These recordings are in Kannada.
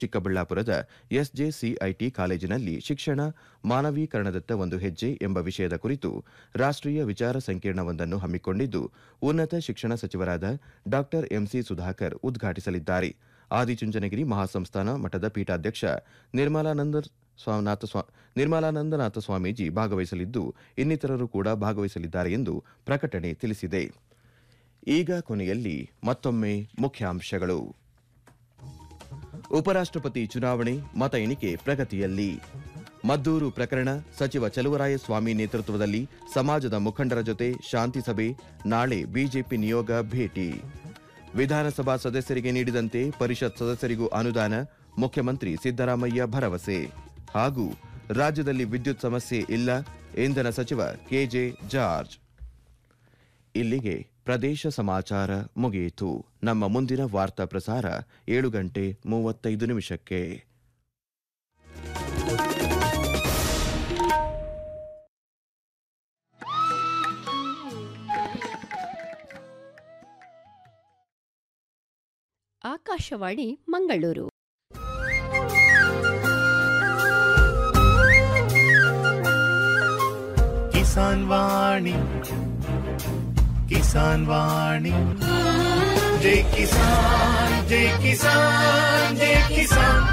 ಚಿಕ್ಕಬಳ್ಳಾಪುರದ ಎಸ್ಜೆಸಿಐಟಿ ಕಾಲೇಜಿನಲ್ಲಿ ಶಿಕ್ಷಣ ಮಾನವೀಕರಣದತ್ತ ಒಂದು ಹೆಜ್ಜೆ ಎಂಬ ವಿಷಯದ ಕುರಿತು ರಾಷ್ಟ್ರೀಯ ವಿಚಾರ ಸಂಕಿರಣವೊಂದನ್ನು ಹಮ್ಮಿಕೊಂಡಿದ್ದು ಉನ್ನತ ಶಿಕ್ಷಣ ಸಚಿವರಾದ ಡಾ ಎಂಸಿ ಸುಧಾಕರ್ ಉದ್ಘಾಟಿಸಲಿದ್ದಾರೆ ಆದಿಚುಂಚನಗಿರಿ ಮಹಾಸಂಸ್ಥಾನ ಮಠದ ಪೀಠಾಧ್ಯಕ್ಷ ನಿರ್ಮಲಾನಂದ ಸ್ವಾಮಿನಾಥ ಸ್ವಾ- ನಿರ್ಮಲಾನಂದನಾಥ ಸ್ವಾಮೀಜಿ ಭಾಗವಹಿಸಲಿದ್ದು ಇನ್ನಿತರರು ಕೂಡ ಭಾಗವಹಿಸಲಿದ್ದಾರೆ ಎಂದು ಪ್ರಕಟಣೆ ತಿಳಿಸಿದೆ ಈಗ ಕೊನೆಯಲ್ಲಿ ಮತ್ತೊಮ್ಮೆ ಮುಖ್ಯಾಂಶಗಳು ಉಪರಾಷ್ಟ್ರಪತಿ ಚುನಾವಣೆ ಮತ ಎಣಿಕೆ ಪ್ರಗತಿಯಲ್ಲಿ ಮದ್ದೂರು ಪ್ರಕರಣ ಸಚಿವ ಚಲುವರಾಯಸ್ವಾಮಿ ನೇತೃತ್ವದಲ್ಲಿ ಸಮಾಜದ ಮುಖಂಡರ ಜೊತೆ ಶಾಂತಿ ಸಭೆ ನಾಳೆ ಬಿಜೆಪಿ ನಿಯೋಗ ಭೇಟಿ ವಿಧಾನಸಭಾ ಸದಸ್ಯರಿಗೆ ನೀಡಿದಂತೆ ಪರಿಷತ್ ಸದಸ್ಯರಿಗೂ ಅನುದಾನ ಮುಖ್ಯಮಂತ್ರಿ ಸಿದ್ದರಾಮಯ್ಯ ಭರವಸೆ ಹಾಗೂ ರಾಜ್ಯದಲ್ಲಿ ವಿದ್ಯುತ್ ಸಮಸ್ಯೆ ಇಲ್ಲ ಇಂಧನ ಸಚಿವ ಕೆಜೆ ಜಾರ್ಜ್ ಇಲ್ಲಿಗೆ ಪ್ರದೇಶ ಸಮಾಚಾರ ಮುಗಿಯಿತು ನಮ್ಮ ಮುಂದಿನ ವಾರ್ತಾ ಪ್ರಸಾರ ಏಳು ಗಂಟೆ ಮೂವತ್ತೈದು ನಿಮಿಷಕ್ಕೆ ಆಕಾಶವಾಣಿ ಮಂಗಳೂರು ಕಿಸಾನ್ ವಾಣಿ ಕಿಸಾನ್ ವಾಣಿ ಜೈ ಕಿಸಾನ್ ಜೈ ಕಿಸಾನ್ ಜೈ ಕಿಸಾನ್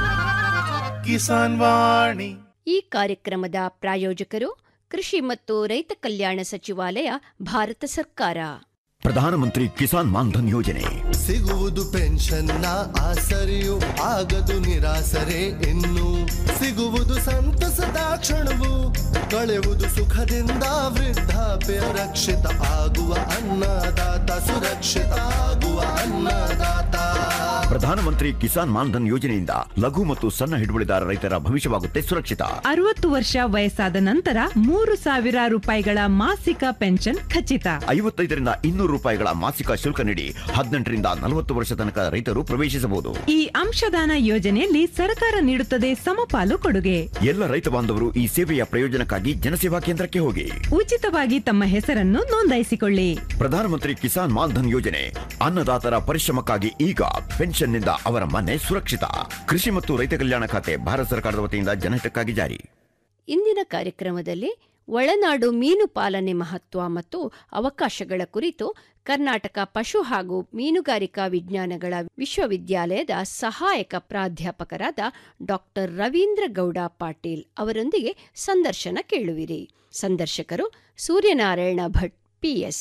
ಕಿಸಾನ್ ವಾಣಿ ಈ ಕಾರ್ಯಕ್ರಮದ ಪ್ರಾಯೋಜಕರು ಕೃಷಿ ಮತ್ತು ರೈತ ಕಲ್ಯಾಣ ಸಚಿವಾಲಯ ಭಾರತ ಸರ್ಕಾರ ಪ್ರಧಾನಮಂತ್ರಿ ಕಿಸಾನ್ ಮಾನ್ಧನ್ ಯೋಜನೆ ಸಿಗುವುದು ಪೆನ್ಷನ್ನ ಆಸರೆಯು ಆಗದು ನಿರಾಸರೆ ಇನ್ನು ಸಿಗುವುದು ಸಂತಸದ ಕ್ಷಣವು ಕಳೆವುದು ಸುಖದಿಂದ ವೃದ್ಧಾಪ್ಯ ರಕ್ಷಿತ ಆಗುವ ಅನ್ನದಾತ ಸುರಕ್ಷಿತ ಆಗುವ ಅನ್ನದಾತ ಪ್ರಧಾನಮಂತ್ರಿ ಕಿಸಾನ್ ಮಾನ್ಧನ್ ಯೋಜನೆಯಿಂದ ಲಘು ಮತ್ತು ಸಣ್ಣ ಹಿಡುವಳಿದಾರ ರೈತರ ಭವಿಷ್ಯವಾಗುತ್ತೆ ಸುರಕ್ಷಿತ ಅರವತ್ತು ವರ್ಷ ವಯಸ್ಸಾದ ನಂತರ ಮೂರು ಸಾವಿರ ರೂಪಾಯಿಗಳ ಮಾಸಿಕ ಪೆನ್ಷನ್ ಖಚಿತ ಐವತ್ತೈದರಿಂದ ಇನ್ನೂರು ರೂಪಾಯಿಗಳ ಮಾಸಿಕ ಶುಲ್ಕ ನೀಡಿ ಹದಿನೆಂಟರಿಂದ ನಲವತ್ತು ವರ್ಷ ತನಕ ರೈತರು ಪ್ರವೇಶಿಸಬಹುದು ಈ ಅಂಶದಾನ ಯೋಜನೆಯಲ್ಲಿ ಸರ್ಕಾರ ನೀಡುತ್ತದೆ ಸಮಪಾಲು ಕೊಡುಗೆ ಎಲ್ಲ ರೈತ ಬಾಂಧವರು ಈ ಸೇವೆಯ ಪ್ರಯೋಜನಕ್ಕಾಗಿ ಜನಸೇವಾ ಕೇಂದ್ರಕ್ಕೆ ಹೋಗಿ ಉಚಿತವಾಗಿ ತಮ್ಮ ಹೆಸರನ್ನು ನೋಂದಾಯಿಸಿಕೊಳ್ಳಿ ಪ್ರಧಾನಮಂತ್ರಿ ಕಿಸಾನ್ ಮಾನ್ಧನ್ ಯೋಜನೆ ಅನ್ನದಾತರ ಪರಿಶ್ರಮಕ್ಕಾಗಿ ಈಗ ಪೆನ್ಷನ್ನಿಂದ ಅವರ ಮನೆ ಸುರಕ್ಷಿತ ಕೃಷಿ ಮತ್ತು ರೈತ ಕಲ್ಯಾಣ ಖಾತೆ ಭಾರತ ಸರ್ಕಾರದ ವತಿಯಿಂದ ಜನಹಿತಕ್ಕಾಗಿ ಜಾರಿ ಇಂದಿನ ಕಾರ್ಯಕ್ರಮದಲ್ಲಿ ಒಳನಾಡು ಮೀನು ಪಾಲನೆ ಮಹತ್ವ ಮತ್ತು ಅವಕಾಶಗಳ ಕುರಿತು ಕರ್ನಾಟಕ ಪಶು ಹಾಗೂ ಮೀನುಗಾರಿಕಾ ವಿಜ್ಞಾನಗಳ ವಿಶ್ವವಿದ್ಯಾಲಯದ ಸಹಾಯಕ ಪ್ರಾಧ್ಯಾಪಕರಾದ ಡಾಕ್ಟರ್ ರವೀಂದ್ರ ಗೌಡ ಪಾಟೀಲ್ ಅವರೊಂದಿಗೆ ಸಂದರ್ಶನ ಕೇಳುವಿರಿ ಸಂದರ್ಶಕರು ಸೂರ್ಯನಾರಾಯಣ ಭಟ್ ಪಿಎಸ್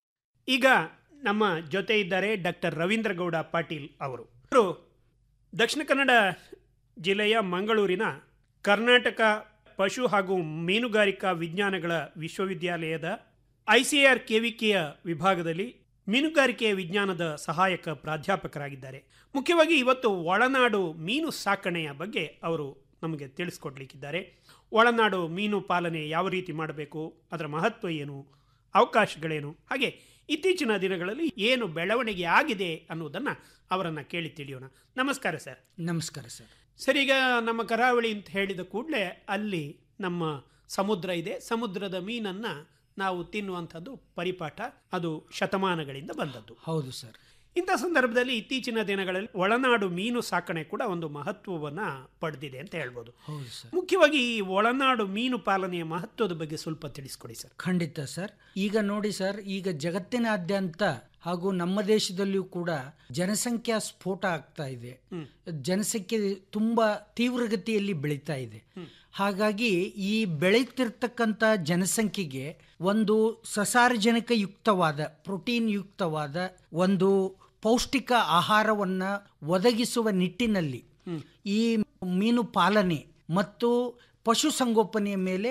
ಈಗ ನಮ್ಮ ಜೊತೆ ಇದ್ದಾರೆ ಡಾಕ್ಟರ್ ರವೀಂದ್ರ ಗೌಡ ಪಾಟೀಲ್ ಅವರು ಅವರು ದಕ್ಷಿಣ ಕನ್ನಡ ಜಿಲ್ಲೆಯ ಮಂಗಳೂರಿನ ಕರ್ನಾಟಕ ಪಶು ಹಾಗೂ ಮೀನುಗಾರಿಕಾ ವಿಜ್ಞಾನಗಳ ವಿಶ್ವವಿದ್ಯಾಲಯದ ಐ ಸಿ ಆರ್ ಕೆವಿಕೆಯ ವಿಭಾಗದಲ್ಲಿ ಮೀನುಗಾರಿಕೆಯ ವಿಜ್ಞಾನದ ಸಹಾಯಕ ಪ್ರಾಧ್ಯಾಪಕರಾಗಿದ್ದಾರೆ ಮುಖ್ಯವಾಗಿ ಇವತ್ತು ಒಳನಾಡು ಮೀನು ಸಾಕಣೆಯ ಬಗ್ಗೆ ಅವರು ನಮಗೆ ತಿಳಿಸ್ಕೊಡ್ಲಿಕ್ಕಿದ್ದಾರೆ ಒಳನಾಡು ಮೀನು ಪಾಲನೆ ಯಾವ ರೀತಿ ಮಾಡಬೇಕು ಅದರ ಮಹತ್ವ ಏನು ಅವಕಾಶಗಳೇನು ಹಾಗೆ ಇತ್ತೀಚಿನ ದಿನಗಳಲ್ಲಿ ಏನು ಬೆಳವಣಿಗೆ ಆಗಿದೆ ಅನ್ನೋದನ್ನು ಅವರನ್ನು ಕೇಳಿ ತಿಳಿಯೋಣ ನಮಸ್ಕಾರ ಸರ್ ನಮಸ್ಕಾರ ಸರ್ ಸರ್ ಈಗ ನಮ್ಮ ಕರಾವಳಿ ಅಂತ ಹೇಳಿದ ಕೂಡಲೇ ಅಲ್ಲಿ ನಮ್ಮ ಸಮುದ್ರ ಇದೆ ಸಮುದ್ರದ ಮೀನನ್ನ ನಾವು ತಿನ್ನುವಂಥದ್ದು ಪರಿಪಾಠ ಅದು ಶತಮಾನಗಳಿಂದ ಬಂದದ್ದು ಹೌದು ಸರ್ ಇಂಥ ಸಂದರ್ಭದಲ್ಲಿ ಇತ್ತೀಚಿನ ದಿನಗಳಲ್ಲಿ ಒಳನಾಡು ಮೀನು ಸಾಕಣೆ ಕೂಡ ಒಂದು ಮಹತ್ವವನ್ನ ಪಡೆದಿದೆ ಅಂತ ಹೇಳ್ಬೋದು ಹೌದು ಸರ್ ಮುಖ್ಯವಾಗಿ ಈ ಒಳನಾಡು ಮೀನು ಪಾಲನೆಯ ಮಹತ್ವದ ಬಗ್ಗೆ ಸ್ವಲ್ಪ ತಿಳಿಸ್ಕೊಡಿ ಸರ್ ಖಂಡಿತ ಸರ್ ಈಗ ನೋಡಿ ಸರ್ ಈಗ ಜಗತ್ತಿನಾದ್ಯಂತ ಹಾಗೂ ನಮ್ಮ ದೇಶದಲ್ಲಿಯೂ ಕೂಡ ಜನಸಂಖ್ಯಾ ಸ್ಫೋಟ ಆಗ್ತಾ ಇದೆ ಜನಸಂಖ್ಯೆ ತುಂಬಾ ತೀವ್ರಗತಿಯಲ್ಲಿ ಬೆಳೀತಾ ಇದೆ ಹಾಗಾಗಿ ಈ ಬೆಳೀತಿರ್ತಕ್ಕಂಥ ಜನಸಂಖ್ಯೆಗೆ ಒಂದು ಸಸಾರಜನಕ ಯುಕ್ತವಾದ ಪ್ರೋಟೀನ್ ಯುಕ್ತವಾದ ಒಂದು ಪೌಷ್ಟಿಕ ಆಹಾರವನ್ನ ಒದಗಿಸುವ ನಿಟ್ಟಿನಲ್ಲಿ ಈ ಮೀನು ಪಾಲನೆ ಮತ್ತು ಪಶುಸಂಗೋಪನೆಯ ಮೇಲೆ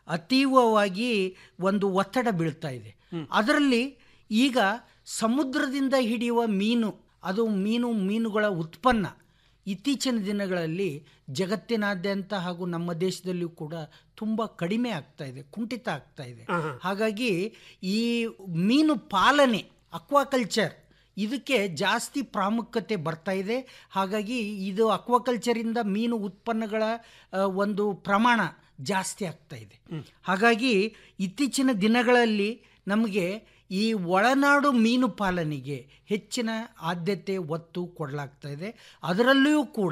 ಅತೀವವಾಗಿ ಒಂದು ಒತ್ತಡ ಬೀಳ್ತಾ ಇದೆ ಅದರಲ್ಲಿ ಈಗ ಸಮುದ್ರದಿಂದ ಹಿಡಿಯುವ ಮೀನು ಅದು ಮೀನು ಮೀನುಗಳ ಉತ್ಪನ್ನ ಇತ್ತೀಚಿನ ದಿನಗಳಲ್ಲಿ ಜಗತ್ತಿನಾದ್ಯಂತ ಹಾಗೂ ನಮ್ಮ ದೇಶದಲ್ಲಿಯೂ ಕೂಡ ತುಂಬ ಕಡಿಮೆ ಆಗ್ತಾ ಇದೆ ಕುಂಠಿತ ಆಗ್ತಾ ಇದೆ ಹಾಗಾಗಿ ಈ ಮೀನು ಪಾಲನೆ ಅಕ್ವಾಕಲ್ಚರ್ ಇದಕ್ಕೆ ಜಾಸ್ತಿ ಪ್ರಾಮುಖ್ಯತೆ ಬರ್ತಾ ಇದೆ ಹಾಗಾಗಿ ಇದು ಅಕ್ವಾಕಲ್ಚರಿಂದ ಮೀನು ಉತ್ಪನ್ನಗಳ ಆ, ಒಂದು ಪ್ರಮಾಣ ಜಾಸ್ತಿ ಆಗ್ತಾ ಇದೆ ಹಾಗಾಗಿ ಇತ್ತೀಚಿನ ದಿನಗಳಲ್ಲಿ ನಮಗೆ ಈ ಒಳನಾಡು ಮೀನು ಪಾಲನೆಗೆ ಹೆಚ್ಚಿನ ಆದ್ಯತೆ ಒತ್ತು ಕೊಡಲಾಗ್ತಾ ಇದೆ ಅದರಲ್ಲಿಯೂ ಕೂಡ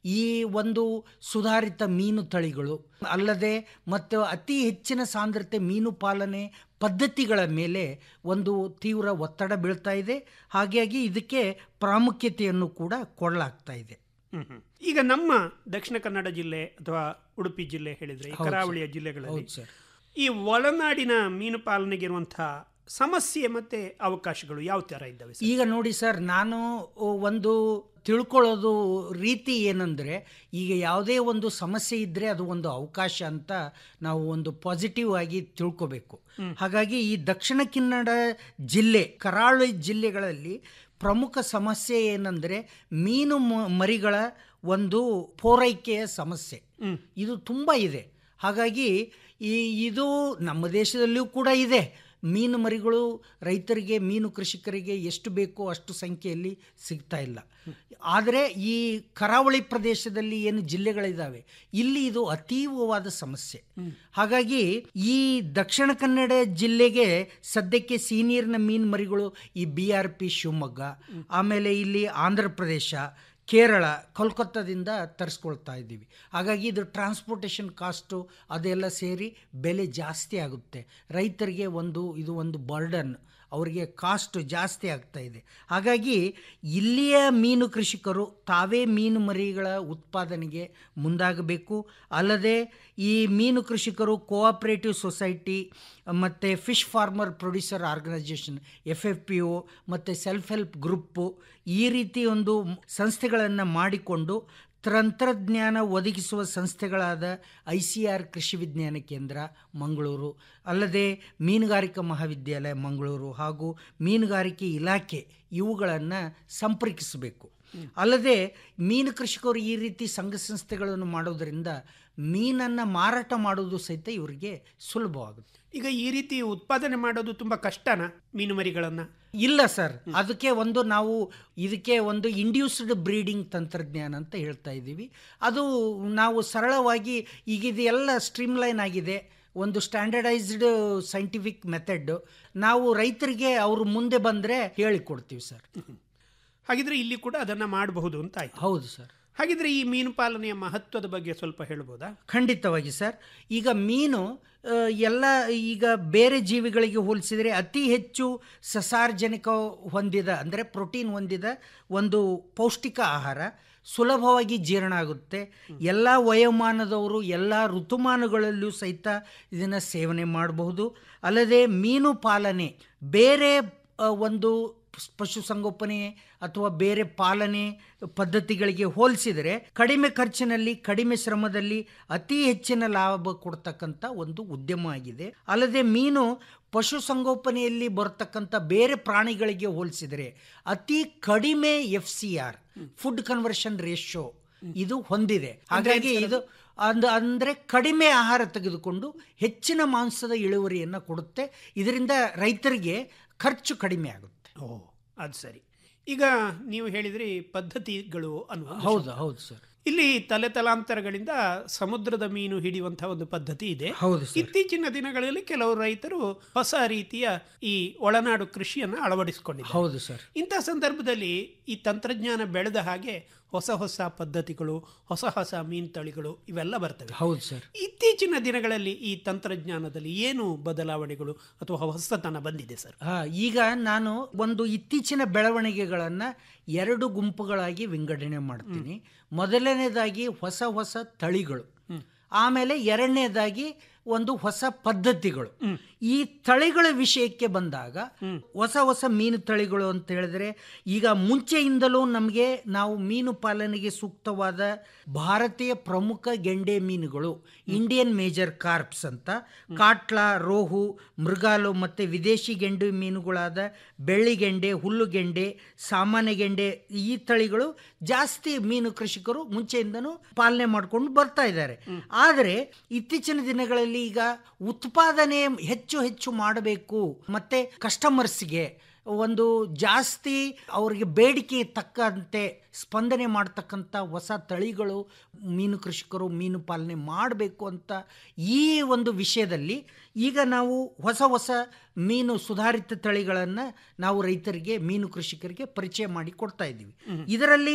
ಈ ಒಂದು ಸುಧಾರಿತ ಮೀನು ತಳಿಗಳು ಅಲ್ಲದೆ ಮತ್ತು ಅತಿ ಹೆಚ್ಚಿನ ಸಾಂದ್ರತೆ ಮೀನು ಪಾಲನೆ ಪದ್ಧತಿಗಳ ಮೇಲೆ ಒಂದು ತೀವ್ರ ಒತ್ತಡ ಬೀಳ್ತಾ ಇದೆ ಹಾಗಾಗಿ ಇದಕ್ಕೆ ಪ್ರಾಮುಖ್ಯತೆಯನ್ನು ಕೂಡ ಕೊಡಲಾಗ್ತಾ ಇದೆ ಹ್ಮ್, ಹ್ಮ್. ಈಗ ನಮ್ಮ ದಕ್ಷಿಣ ಕನ್ನಡ ಜಿಲ್ಲೆ ಅಥವಾ ಉಡುಪಿ ಜಿಲ್ಲೆ ಹೇಳಿದ್ರೆ ಈ ಹೌದು ಸರ್. ಕರಾವಳಿಯ ಜಿಲ್ಲೆಗಳಲ್ಲಿ ಹೌದು ಸರ್. ಈ ಒಳನಾಡಿನ ಮೀನು ಪಾಲನೆಗೆ ಇರುವಂತಹ ಸಮಸ್ಯೆ ಮತ್ತೆ ಅವಕಾಶಗಳು ಯಾವ ತರ ಇದ್ದಾವೆ ಸರ್? ಈಗ ನೋಡಿ ಸರ್ ನಾನು ಒಂದು ತಿಳ್ಕೊಳ್ಳೋದು ರೀತಿ ಏನಂದರೆ ಈಗ ಯಾವುದೇ ಒಂದು ಸಮಸ್ಯೆ ಇದ್ದರೆ ಅದು ಒಂದು ಅವಕಾಶ ಅಂತ ನಾವು ಒಂದು ಪಾಸಿಟಿವ್ ಆಗಿ ತಿಳ್ಕೋಬೇಕು ಹಾಗಾಗಿ ಈ ದಕ್ಷಿಣ ಕನ್ನಡ ಜಿಲ್ಲೆ ಕರಾವಳಿ ಜಿಲ್ಲೆಗಳಲ್ಲಿ ಪ್ರಮುಖ ಸಮಸ್ಯೆ ಏನಂದರೆ ಮೀನು ಮ- ಮರಿಗಳ ಒಂದು ಪೂರೈಕೆಯ ಸಮಸ್ಯೆ ಇದು ತುಂಬ ಇದೆ ಹಾಗಾಗಿ ಈ ಇದು ನಮ್ಮ ದೇಶದಲ್ಲಿಯೂ ಕೂಡ ಇದೆ ಮೀನು ಮರಿಗಳು ರೈತರಿಗೆ ಮೀನು ಕೃಷಿಕರಿಗೆ ಎಷ್ಟು ಬೇಕೋ ಅಷ್ಟು ಸಂಖ್ಯೆಯಲ್ಲಿ ಸಿಗ್ತಾ ಇಲ್ಲ ಆದರೆ ಈ ಕರಾವಳಿ ಪ್ರದೇಶದಲ್ಲಿ ಏನು ಜಿಲ್ಲೆಗಳಿದ್ದಾವೆ ಇಲ್ಲಿ ಇದು ಅತೀವವಾದ ಸಮಸ್ಯೆ ಹಾಗಾಗಿ ಈ ದಕ್ಷಿಣ ಕನ್ನಡ ಜಿಲ್ಲೆಗೆ ಸದ್ಯಕ್ಕೆ ಸೀನಿಯರ್ನ ಮೀನು ಮರಿಗಳು ಈ ಬಿ ಆರ್ ಪಿ ಶಿವಮೊಗ್ಗ ಆಮೇಲೆ ಇಲ್ಲಿ ಆಂಧ್ರ ಪ್ರದೇಶ ಕೇರಳ ಕೋಲ್ಕತ್ತಾದಿಂದ ತರಿಸ್ಕೊಳ್ತಾ ಇದ್ದೀವಿ ಹಾಗಾಗಿ ಇದು ಟ್ರಾನ್ಸ್ಪೋರ್ಟೇಷನ್ ಕಾಸ್ಟು ಅದೆಲ್ಲ ಸೇರಿ ಬೆಲೆ ಜಾಸ್ತಿ ಆಗುತ್ತೆ ರೈತರಿಗೆ ಒಂದು ಇದು ಒಂದು ಬರ್ಡನ್ ಅವರಿಗೆ ಕಾಸ್ಟ್ ಜಾಸ್ತಿ ಆಗ್ತಾ ಇದೆ ಹಾಗಾಗಿ ಇಲ್ಲಿಯ ಮೀನು ಕೃಷಿಕರು ತಾವೇ ಮೀನು ಮರಿಗಳ ಉತ್ಪಾದನೆಗೆ ಮುಂದಾಗಬೇಕು ಅಲ್ಲದೆ ಈ ಮೀನು ಕೃಷಿಕರು ಕೋಆಪರೇಟಿವ್ ಸೊಸೈಟಿ ಮತ್ತು fish farmer producer organisation F F P O ಮತ್ತು ಸೆಲ್ಫ್ ಹೆಲ್ಪ್ ಗ್ರೂಪ್ಪು ಈ ರೀತಿ ಒಂದು ಸಂಸ್ಥೆಗಳನ್ನು ಮಾಡಿಕೊಂಡು ತಂತ್ರಜ್ಞಾನ ಒದಗಿಸುವ ಸಂಸ್ಥೆಗಳಾದ ಐ ಸಿ ಆರ್ ಕೃಷಿ ವಿಜ್ಞಾನ ಕೇಂದ್ರ ಮಂಗಳೂರು ಅಲ್ಲದೆ ಮೀನುಗಾರಿಕಾ ಮಹಾವಿದ್ಯಾಲಯ ಮಂಗಳೂರು ಹಾಗೂ ಮೀನುಗಾರಿಕೆ ಇಲಾಖೆ ಇವುಗಳನ್ನು ಸಂಪರ್ಕಿಸಬೇಕು ಅಲ್ಲದೆ ಮೀನು ಕೃಷಿಕರು ಈ ರೀತಿ ಸಂಘ ಸಂಸ್ಥೆಗಳನ್ನು ಮಾಡೋದರಿಂದ ಮೀನನ್ನು ಮಾರಾಟ ಮಾಡೋದು ಸಹಿತ ಇವರಿಗೆ ಸುಲಭವಾಗುತ್ತೆ ಈಗ ಈ ರೀತಿ ಉತ್ಪಾದನೆ ಮಾಡೋದು ತುಂಬಾ ಕಷ್ಟನಾ ಮೀನು ಮರಿಗಳನ್ನ ಇಲ್ಲ ಸರ್ ಅದಕ್ಕೆ ಒಂದು ನಾವು ಇದಕ್ಕೆ ಒಂದು ಇಂಡ್ಯೂಸ್ಡ್ ಬ್ರೀಡಿಂಗ್ ತಂತ್ರಜ್ಞಾನ ಅಂತ ಹೇಳ್ತಾ ಇದ್ದೀವಿ ಅದು ನಾವು ಸರಳವಾಗಿ ಈಗ ಇದೆಲ್ಲ ಸ್ಟ್ರೀಮ್ಲೈನ್ ಆಗಿದೆ ಒಂದು ಸ್ಟ್ಯಾಂಡರ್ಡೈಸ್ಡ್ ಸೈಂಟಿಫಿಕ್ ಮೆಥಡ್ ನಾವು ರೈತರಿಗೆ ಅವರು ಮುಂದೆ ಬಂದರೆ ಹೇಳಿಕೊಡ್ತೀವಿ ಸರ್ ಹಾಗಿದ್ರೆ ಇಲ್ಲಿ ಕೂಡ ಅದನ್ನ ಮಾಡಬಹುದು ಅಂತ ಆಯ್ತು ಹೌದು ಸರ್ ಹಾಗಿದ್ರೆ ಈ ಮೀನು ಪಾಲನೆಯ ಮಹತ್ವದ ಬಗ್ಗೆ ಸ್ವಲ್ಪ ಹೇಳ್ಬೋದಾ ಖಂಡಿತವಾಗಿ ಸರ್ ಈಗ ಮೀನು ಆ, ಎಲ್ಲ ಈಗ ಬೇರೆ ಜೀವಿಗಳಿಗೆ ಹೋಲಿಸಿದರೆ ಅತಿ ಹೆಚ್ಚು ಸಸಾರ್ಜನಿಕ ಹೊಂದಿದ ಅಂದರೆ ಪ್ರೋಟೀನ್ ಹೊಂದಿದ ಒಂದು ಪೌಷ್ಟಿಕ ಆಹಾರ ಸುಲಭವಾಗಿ ಜೀರ್ಣ ಆಗುತ್ತೆ ಎಲ್ಲ ವಯೋಮಾನದವರು ಎಲ್ಲ ಋತುಮಾನಗಳಲ್ಲೂ ಸಹಿತ ಇದನ್ನು ಸೇವನೆ ಮಾಡಬಹುದು ಅಲ್ಲದೆ ಮೀನು ಪಾಲನೆ ಬೇರೆ ಆ, ಒಂದು ಪಶುಸಂಗೋಪನೆ ಅಥವಾ ಬೇರೆ ಪಾಲನೆ ಪದ್ಧತಿಗಳಿಗೆ ಹೋಲಿಸಿದರೆ ಕಡಿಮೆ ಖರ್ಚಿನಲ್ಲಿ ಕಡಿಮೆ ಶ್ರಮದಲ್ಲಿ ಅತಿ ಹೆಚ್ಚಿನ ಲಾಭ ಕೊಡ್ತಕ್ಕಂಥ ಒಂದು ಉದ್ಯಮ ಆಗಿದೆ ಅಲ್ಲದೆ ಮೀನು ಪಶುಸಂಗೋಪನೆಯಲ್ಲಿ ಬರ್ತಕ್ಕಂಥ ಬೇರೆ ಪ್ರಾಣಿಗಳಿಗೆ ಹೋಲಿಸಿದರೆ ಅತಿ ಕಡಿಮೆ F C R food conversion ratio ಇದು ಹೊಂದಿದೆ ಹಾಗಾಗಿ ಇದು ಅಂದ ಅಂದರೆ ಕಡಿಮೆ ಆಹಾರ ತೆಗೆದುಕೊಂಡು ಹೆಚ್ಚಿನ ಮಾಂಸದ ಇಳುವರಿಯನ್ನು ಕೊಡುತ್ತೆ ಇದರಿಂದ ರೈತರಿಗೆ ಖರ್ಚು ಕಡಿಮೆ ಆಗುತ್ತೆ ಓ ಅದು ಸರಿ ಈಗ ನೀವು ಹೇಳಿದ್ರಿ ಪದ್ಧತಿಗಳು ಅನ್ನುವ ಹೌದು ಹೌದು ಸರ್ ಇಲ್ಲಿ ತಲೆ ತಲಾಂತರಗಳಿಂದ ಸಮುದ್ರದ ಮೀನು ಹಿಡಿಯುವಂತಹ ಒಂದು ಪದ್ಧತಿ ಇದೆ ಹೌದು ಸರ್ ಇತ್ತೀಚಿನ ದಿನಗಳಲ್ಲಿ ಕೆಲವು ರೈತರು ಹೊಸ ರೀತಿಯ ಈ ಒಳನಾಡು ಕೃಷಿಯನ್ನು ಅಳವಡಿಸಿಕೊಂಡಿದ್ದಾರೆ ಹೌದು ಸರ್ ಇಂಥ ಸಂದರ್ಭದಲ್ಲಿ ಈ ತಂತ್ರಜ್ಞಾನ ಬೆಳೆದ ಹಾಗೆ ಹೊಸ ಹೊಸ ಪದ್ಧತಿಗಳು ಹೊಸ ಹೊಸ ಮೀನು ತಳಿಗಳು ಇವೆಲ್ಲ ಬರ್ತವೆ ಹೌದು ಸರ್ ಇತ್ತೀಚಿನ ದಿನಗಳಲ್ಲಿ ಈ ತಂತ್ರಜ್ಞಾನದಲ್ಲಿ ಏನು ಬದಲಾವಣೆಗಳು ಅಥವಾ ಹೊಸತನ ಬಂದಿದೆ ಸರ್ ಹಾ ಈಗ ನಾನು ಒಂದು ಇತ್ತೀಚಿನ ಬೆಳವಣಿಗೆಗಳನ್ನು ಎರಡು ಗುಂಪುಗಳಾಗಿ ವಿಂಗಡಣೆ ಮಾಡ್ತೀನಿ ಮೊದಲನೇದಾಗಿ ಹೊಸ ಹೊಸ ತಳಿಗಳು ಆಮೇಲೆ ಎರಡನೇದಾಗಿ ಒಂದು ಹೊಸ ಪದ್ಧತಿಗಳು ಈ ತಳಿಗಳ ವಿಷಯಕ್ಕೆ ಬಂದಾಗ ಹೊಸ ಹೊಸ ಮೀನು ತಳಿಗಳು ಅಂತ ಹೇಳಿದ್ರೆ ಈಗ ಮುಂಚೆಯಿಂದಲೂ ನಮಗೆ ನಾವು ಮೀನು ಪಾಲನೆಗೆ ಸೂಕ್ತವಾದ ಭಾರತೀಯ ಪ್ರಮುಖ ಗೆಂಡೆ ಮೀನುಗಳು ಇಂಡಿಯನ್ ಮೇಜರ್ ಕಾರ್ಪ್ಸ್ ಅಂತ ಕಾಟ್ಲಾ ರೋಹು ಮೃಗಾಲು ಮತ್ತು ವಿದೇಶಿ ಗೆಂಡು ಮೀನುಗಳಾದ ಬೆಳ್ಳಿಗೆಂಡೆ ಹುಲ್ಲುಗೆಂಡೆ ಸಾಮಾನ್ಯ ಗೆಂಡೆ ಈ ತಳಿಗಳು ಜಾಸ್ತಿ ಮೀನು ಕೃಷಿಕರು ಮುಂಚೆಯಿಂದನೂ ಪಾಲನೆ ಮಾಡ್ಕೊಂಡು ಬರ್ತಾ ಇದ್ದಾರೆ ಆದರೆ ಇತ್ತೀಚಿನ ದಿನಗಳಲ್ಲಿ ಈಗ ಉತ್ಪಾದನೆ ಹೆಚ್ಚು ಹೆಚ್ಚು ಮಾಡಬೇಕು ಮತ್ತೆ ಕಸ್ಟಮರ್ಸ್ಗೆ ಒಂದು ಜಾಸ್ತಿ ಅವರಿಗೆ ಬೇಡಿಕೆ ತಕ್ಕಂತೆ ಸ್ಪಂದನೆ ಮಾಡ್ತಕ್ಕಂಥ ಹೊಸ ತಳಿಗಳು ಮೀನು ಕೃಷಿಕರು ಮೀನು ಪಾಲನೆ ಮಾಡಬೇಕು ಅಂತ ಈ ಒಂದು ವಿಷಯದಲ್ಲಿ ಈಗ ನಾವು ಹೊಸ ಹೊಸ ಮೀನು ಸುಧಾರಿತ ತಳಿಗಳನ್ನು ನಾವು ರೈತರಿಗೆ ಮೀನು ಕೃಷಿಕರಿಗೆ ಪರಿಚಯ ಮಾಡಿ ಕೊಡ್ತಾ ಇದ್ದೀವಿ ಇದರಲ್ಲಿ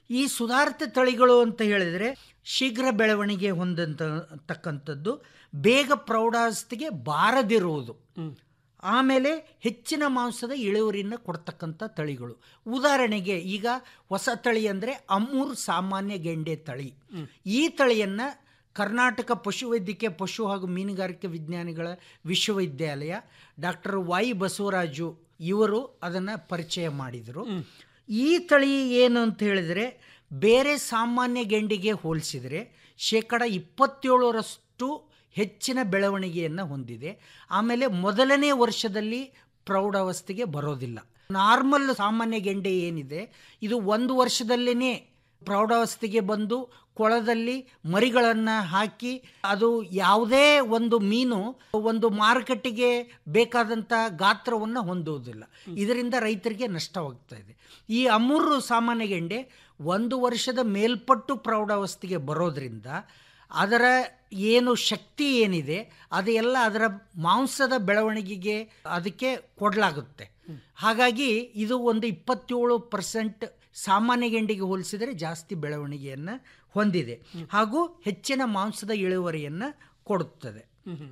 ಈ ಸುಧಾರಿತ ತಳಿಗಳು ಅಂತ ಹೇಳಿದರೆ ಶೀಘ್ರ ಬೆಳವಣಿಗೆ ಹೊಂದಂತಕ್ಕಂಥದ್ದು ಬೇಗ ಪ್ರೌಢಾವಸ್ಥೆಗೆ ಬಾರದಿರುವುದು ಆಮೇಲೆ ಹೆಚ್ಚಿನ ಮಾಂಸದ ಇಳುವರಿಯನ್ನು ಕೊಡ್ತಕ್ಕಂಥ ತಳಿಗಳು ಉದಾಹರಣೆಗೆ ಈಗ ಹೊಸ ತಳಿ ಅಂದರೆ ಅಮೂರ್ ಸಾಮಾನ್ಯ ಗೆಂಡೆ ತಳಿ ಈ ತಳಿಯನ್ನು ಕರ್ನಾಟಕ ಪಶುವೈದ್ಯಕೀಯ ಪಶು ಹಾಗೂ ಮೀನುಗಾರಿಕೆ ವಿಜ್ಞಾನಿಗಳ ವಿಶ್ವವಿದ್ಯಾಲಯ ಡಾಕ್ಟರ್ ವೈ ಬಸವರಾಜು ಇವರು ಅದನ್ನು ಪರಿಚಯ ಮಾಡಿದರು ಈ ತಳಿ ಏನು ಅಂತ ಹೇಳಿದರೆ ಬೇರೆ ಸಾಮಾನ್ಯ ಗೆಂಡಿಗೆ ಹೋಲಿಸಿದರೆ ಶೇಕಡ ಇಪ್ಪತ್ತೇಳರಷ್ಟು ಹೆಚ್ಚಿನ ಬೆಳವಣಿಗೆಯನ್ನು ಹೊಂದಿದೆ ಆಮೇಲೆ ಮೊದಲನೇ ವರ್ಷದಲ್ಲಿ ಪ್ರೌಢಾವಸ್ಥೆಗೆ ಬರೋದಿಲ್ಲ ನಾರ್ಮಲ್ ಸಾಮಾನ್ಯ ಗೆಂಡೆ ಏನಿದೆ ಇದು ಒಂದು ವರ್ಷದಲ್ಲೇ ಪ್ರೌಢಾವಸ್ಥೆಗೆ ಬಂದು ಕೊಳದಲ್ಲಿ ಮರಿಗಳನ್ನು ಹಾಕಿ ಅದು ಯಾವುದೇ ಒಂದು ಮೀನು ಒಂದು ಮಾರುಕಟ್ಟೆಗೆ ಬೇಕಾದಂಥ ಗಾತ್ರವನ್ನು ಹೊಂದುವುದಿಲ್ಲ ಇದರಿಂದ ರೈತರಿಗೆ ನಷ್ಟವಾಗ್ತಾ ಇದೆ ಈ ಅಮೂರು ಸಾಮಾನ್ಯ ಗೆಂಡೆ ಒಂದು ವರ್ಷದ ಮೇಲ್ಪಟ್ಟು ಪ್ರೌಢಾವಸ್ಥೆಗೆ ಬರೋದ್ರಿಂದ ಅದರ ಏನು ಶಕ್ತಿ ಏನಿದೆ ಅದು ಎಲ್ಲ ಅದರ ಮಾಂಸದ ಬೆಳವಣಿಗೆಗೆ ಅದಕ್ಕೆ ಕೊಡಲಾಗುತ್ತೆ ಹಾಗಾಗಿ ಇದು ಒಂದು ಇಪ್ಪತ್ತೇಳು ಪರ್ಸೆಂಟ್ ಸಾಮಾನ್ಯ ಗೆಂಡಿಗೆ ಹೋಲಿಸಿದರೆ ಜಾಸ್ತಿ ಬೆಳವಣಿಗೆಯನ್ನು ಹೊಂದಿದೆ ಹಾಗೂ ಹೆಚ್ಚಿನ ಮಾಂಸದ ಇಳುವರಿಯನ್ನು ಕೊಡುತ್ತದೆ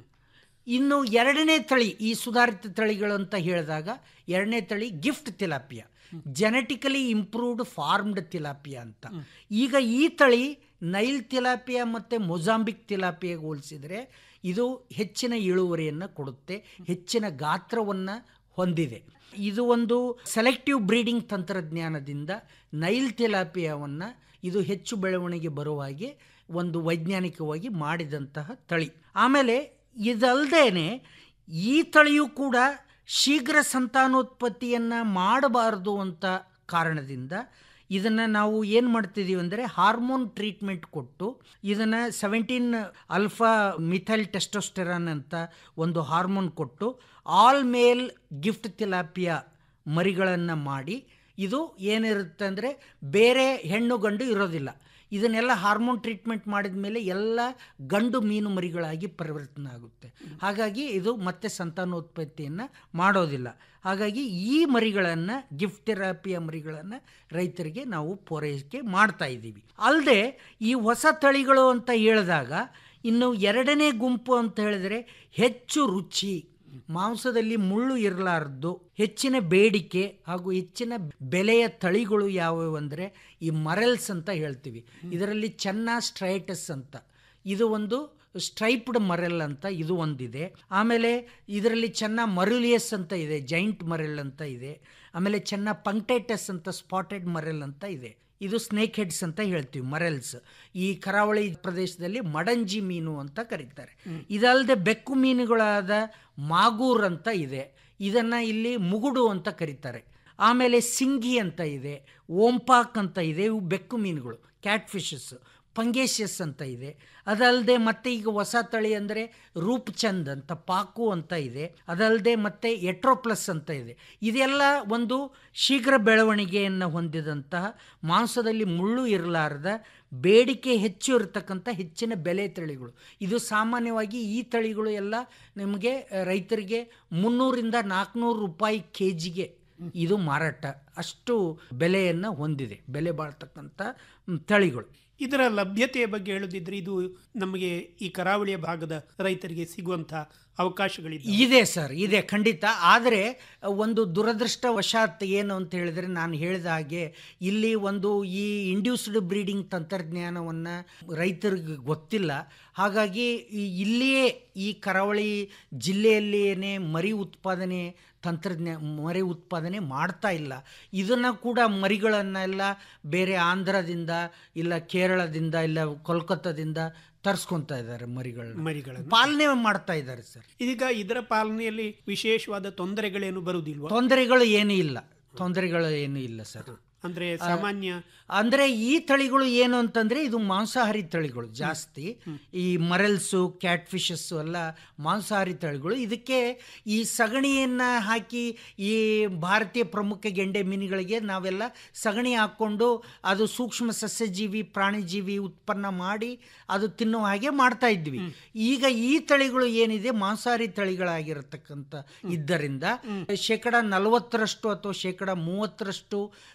ಇನ್ನು ಎರಡನೇ ತಳಿ ಈ ಸುಧಾರಿತ ತಳಿಗಳು ಅಂತ ಹೇಳಿದಾಗ ಎರಡನೇ ತಳಿ GIFT tilapia genetically improved farmed tilapia ಅಂತ ಈಗ ಈ ತಳಿ ನೈಲ್ ತಿಲಾಪಿಯ ಮತ್ತು ಮೊಜಾಂಬಿಕ್ ತಿಲಾಪಿಯಾಗಿ ಹೋಲಿಸಿದರೆ ಇದು ಹೆಚ್ಚಿನ ಇಳುವರಿಯನ್ನು ಕೊಡುತ್ತೆ ಹೆಚ್ಚಿನ ಗಾತ್ರವನ್ನು ಹೊಂದಿದೆ ಇದು ಒಂದು ಸೆಲೆಕ್ಟಿವ್ ಬ್ರೀಡಿಂಗ್ ತಂತ್ರಜ್ಞಾನದಿಂದ ನೈಲ್ ತಿಲಾಪಿಯವನ್ನು ಇದು ಹೆಚ್ಚು ಬೆಳವಣಿಗೆ ಬರುವ ಹಾಗೆ ಒಂದು ವೈಜ್ಞಾನಿಕವಾಗಿ ಮಾಡಿದಂತಹ ತಳಿ ಆಮೇಲೆ ಇದಲ್ಲದೇನೆ ಈ ತಳಿಯು ಕೂಡ ಶೀಘ್ರ ಸಂತಾನೋತ್ಪತ್ತಿಯನ್ನು ಮಾಡಬಾರದು ಅಂತ ಕಾರಣದಿಂದ ಇದನ್ನು ನಾವು ಏನು ಮಾಡ್ತಿದ್ದೀವಿ ಅಂದರೆ ಹಾರ್ಮೋನ್ ಟ್ರೀಟ್ಮೆಂಟ್ ಕೊಟ್ಟು ಇದನ್ನು ಸೆವೆಂಟೀನ್ ಅಲ್ಫಾ ಮಿಥೈಲ್ ಟೆಸ್ಟೋಸ್ಟೆರಾನ್ ಅಂತ ಒಂದು ಹಾರ್ಮೋನ್ ಕೊಟ್ಟು ಆಲ್ ಮೇಲ್ ಗಿಫ್ಟ್ ತಿಲಾಪಿಯ ಮರಿಗಳನ್ನು ಮಾಡಿ ಇದು ಏನಿರುತ್ತೆ ಅಂದರೆ ಬೇರೆ ಹೆಣ್ಣು ಗಂಡು ಇರೋದಿಲ್ಲ ಇದನ್ನೆಲ್ಲ ಹಾರ್ಮೋನ್ ಟ್ರೀಟ್ಮೆಂಟ್ ಮಾಡಿದ ಮೇಲೆ ಎಲ್ಲ ಗಂಡು ಮೀನು ಮರಿಗಳಾಗಿ ಪರಿವರ್ತನೆ ಆಗುತ್ತೆ ಹಾಗಾಗಿ ಇದು ಮತ್ತೆ ಸಂತಾನೋತ್ಪತ್ತಿಯನ್ನು ಮಾಡೋದಿಲ್ಲ ಹಾಗಾಗಿ ಈ ಮರಿಗಳನ್ನು ಗಿಫ್ಟ್ ಥೆರಪಿಯ ಮರಿಗಳನ್ನು ರೈತರಿಗೆ ನಾವು ಪೂರೈಕೆ ಮಾಡ್ತಾ ಇದ್ದೀವಿ ಅಲ್ಲದೆ ಈ ಹೊಸ ತಳಿಗಳು ಅಂತ ಹೇಳಿದಾಗ ಇನ್ನು ಎರಡನೇ ಗುಂಪು ಅಂತ ಹೇಳಿದರೆ ಹೆಚ್ಚು ರುಚಿ ಮಾಂಸದಲ್ಲಿ ಮುಳ್ಳು ಇರಲಾರದ್ದು ಹೆಚ್ಚಿನ ಬೇಡಿಕೆ ಹಾಗೂ ಹೆಚ್ಚಿನ ಬೆಲೆಯ ತಳಿಗಳು ಯಾವುವು ಅಂದರೆ ಈ ಮರೆಲ್ಸ್ ಅಂತ ಹೇಳ್ತೀವಿ ಇದರಲ್ಲಿ ಚೆನ್ನ ಸ್ಟ್ರೈಟಸ್ ಅಂತ ಇದು ಒಂದು ಸ್ಟ್ರೈಪ್ಡ್ ಮರೆಲ್ ಅಂತ ಇದು ಒಂದಿದೆ ಆಮೇಲೆ ಇದರಲ್ಲಿ ಚೆನ್ನ ಮರುಲಿಯಸ್ ಅಂತ ಇದೆ ಜೈಂಟ್ ಮರೆಲ್ ಅಂತ ಇದೆ ಆಮೇಲೆ ಚೆನ್ನ ಪಂಕ್ಟೈಟಸ್ ಅಂತ ಸ್ಪಾಟೆಡ್ ಮರೆಲ್ ಅಂತ ಇದೆ ಇದು ಸ್ನೇಕ್ ಹೆಡ್ಸ್ ಅಂತ ಹೇಳ್ತೀವಿ ಮರೆಲ್ಸ್ ಈ ಕರಾವಳಿ ಪ್ರದೇಶದಲ್ಲಿ ಮಡಂಜಿ ಮೀನು ಅಂತ ಕರೀತಾರೆ ಇದಲ್ಲದೆ ಬೆಕ್ಕು ಮೀನುಗಳಾದ ಮಾಗೂರ್ ಅಂತ ಇದೆ ಇದನ್ನು ಇಲ್ಲಿ ಮುಗುಡು ಅಂತ ಕರೀತಾರೆ ಆಮೇಲೆ ಸಿಂಗಿ ಅಂತ ಇದೆ ಓಂಪಾಕ್ ಅಂತ ಇದೆ ಇವು ಬೆಕ್ಕು ಮೀನುಗಳು ಕ್ಯಾಟ್ ಫಿಶಸ್ ಪಂಗೇಶಿಯಸ್ ಅಂತ ಇದೆ ಅದಲ್ಲದೆ ಮತ್ತೆ ಈಗ ಹೊಸ ತಳಿ ಅಂದರೆ ರೂಪ್ಚಂದ್ ಅಂತ ಪಾಕು ಅಂತ ಇದೆ ಅದಲ್ಲದೆ ಮತ್ತೆ ಎಟ್ರೋಪ್ಲಸ್ ಅಂತ ಇದೆ ಇದೆಲ್ಲ ಒಂದು ಶೀಘ್ರ ಬೆಳವಣಿಗೆಯನ್ನು ಹೊಂದಿದಂತಹ ಮಾಂಸದಲ್ಲಿ ಮುಳ್ಳು ಇರಲಾರದ ಬೇಡಿಕೆ ಹೆಚ್ಚು ಇರತಕ್ಕಂಥ ಹೆಚ್ಚಿನ ಬೆಲೆ ತಳಿಗಳು ಇದು ಸಾಮಾನ್ಯವಾಗಿ ಈ ತಳಿಗಳು ಎಲ್ಲ ನಿಮಗೆ ರೈತರಿಗೆ ಮುನ್ನೂರಿಂದ ನಾಲ್ಕುನೂರು ರೂಪಾಯಿ ಕೆ ಜಿಗೆ ಇದು ಮಾರಾಟ ಅಷ್ಟು ಬೆಲೆಯನ್ನು ಹೊಂದಿದೆ ಬೆಲೆ ಬಾಳ್ತಕ್ಕಂಥ ಮ್, ತಳಿಗಳು ಇದರ ಲಭ್ಯತೆಯ ಬಗ್ಗೆ ಹೇಳೋದಿದ್ರೆ ಇದು ನಮಗೆ ಈ ಕರಾವಳಿಯ ಭಾಗದ ರೈತರಿಗೆ ಸಿಗುವಂಥ ಅವಕಾಶಗಳಿದೆ ಇದೆ ಸರ್ ಇದೆ ಖಂಡಿತ ಆದರೆ ಒಂದು ದುರದೃಷ್ಟವಶಾತ್ ಏನು ಅಂತ ಹೇಳಿದರೆ ನಾನು ಹೇಳಿದ ಹಾಗೆ ಇಲ್ಲಿ ಒಂದು ಈ ಇಂಡ್ಯೂಸ್ಡ್ ಬ್ರೀಡಿಂಗ್ ತಂತ್ರಜ್ಞಾನವನ್ನು ರೈತರಿಗೆ ಗೊತ್ತಿಲ್ಲ ಹಾಗಾಗಿ ಈ- ಇಲ್ಲಿಯೇ ಈ ಕರಾವಳಿ ಜಿಲ್ಲೆಯಲ್ಲಿಯೇ ಮರಿ ಉತ್ಪಾದನೆ ತಂತ್ರಜ್ಞ ಮರಿ ಉತ್ಪಾದನೆ ಮಾಡ್ತಾ ಇಲ್ಲ ಇದನ್ನು ಕೂಡ ಮರಿಗಳನ್ನೆಲ್ಲ ಬೇರೆ ಆಂಧ್ರದಿಂದ ಇಲ್ಲ ಕೇರಳದಿಂದ ಇಲ್ಲ ಕೋಲ್ಕತ್ತಾದಿಂದ ತರಿಸ್ಕೊತಾ ಇದ್ದಾರೆ ಮರಿಗಳನ್ನ ಮರಿಗಳನ್ನು ಪಾಲನೆ ಮಾಡ್ತಾ ಇದ್ದಾರೆ ಸರ್ ಇದೀಗ ಇದರ ಪಾಲನೆಯಲ್ಲಿ ವಿಶೇಷವಾದ ತೊಂದರೆಗಳೇನು ಬರುವುದಿಲ್ವಾ ತೊಂದರೆಗಳು ಏನೂ ಇಲ್ಲ ತೊಂದರೆಗಳು ಏನೂ ಇಲ್ಲ ಸರ್ ಅಂದ್ರೆ ಸಾಮಾನ್ಯ ಅಂದ್ರೆ ಈ ತಳಿಗಳು ಏನು ಅಂತಂದ್ರೆ ಇದು ಮಾಂಸಾಹಾರಿ ತಳಿಗಳು ಜಾಸ್ತಿ ಈ ಮರೆಲ್ಸು ಕ್ಯಾಟ್ ಫಿಶಸ್ಸು ಎಲ್ಲ ಮಾಂಸಾಹಾರಿ ತಳಿಗಳು ಇದಕ್ಕೆ ಈ ಸಗಣಿಯನ್ನ ಹಾಕಿ ಈ ಭಾರತೀಯ ಪ್ರಮುಖ ಗೆಂಡೆ ಮೀನುಗಳಿಗೆ ನಾವೆಲ್ಲ ಸಗಣಿ ಹಾಕ್ಕೊಂಡು ಅದು ಸೂಕ್ಷ್ಮ ಸಸ್ಯಜೀವಿ ಪ್ರಾಣಿಜೀವಿ ಉತ್ಪನ್ನ ಮಾಡಿ ಅದು ತಿನ್ನುವ ಹಾಗೆ ಮಾಡ್ತಾ ಇದ್ವಿ ಈಗ ಈ ತಳಿಗಳು ಏನಿದೆ ಮಾಂಸಾಹಾರಿ ತಳಿಗಳಾಗಿರತಕ್ಕಂಥ ಇದ್ದರಿಂದ ಶೇಕಡ ನಲವತ್ತರಷ್ಟು ಅಥವಾ ಶೇಕಡ ಮೂವತ್ತರಷ್ಟು ಸಸಾರ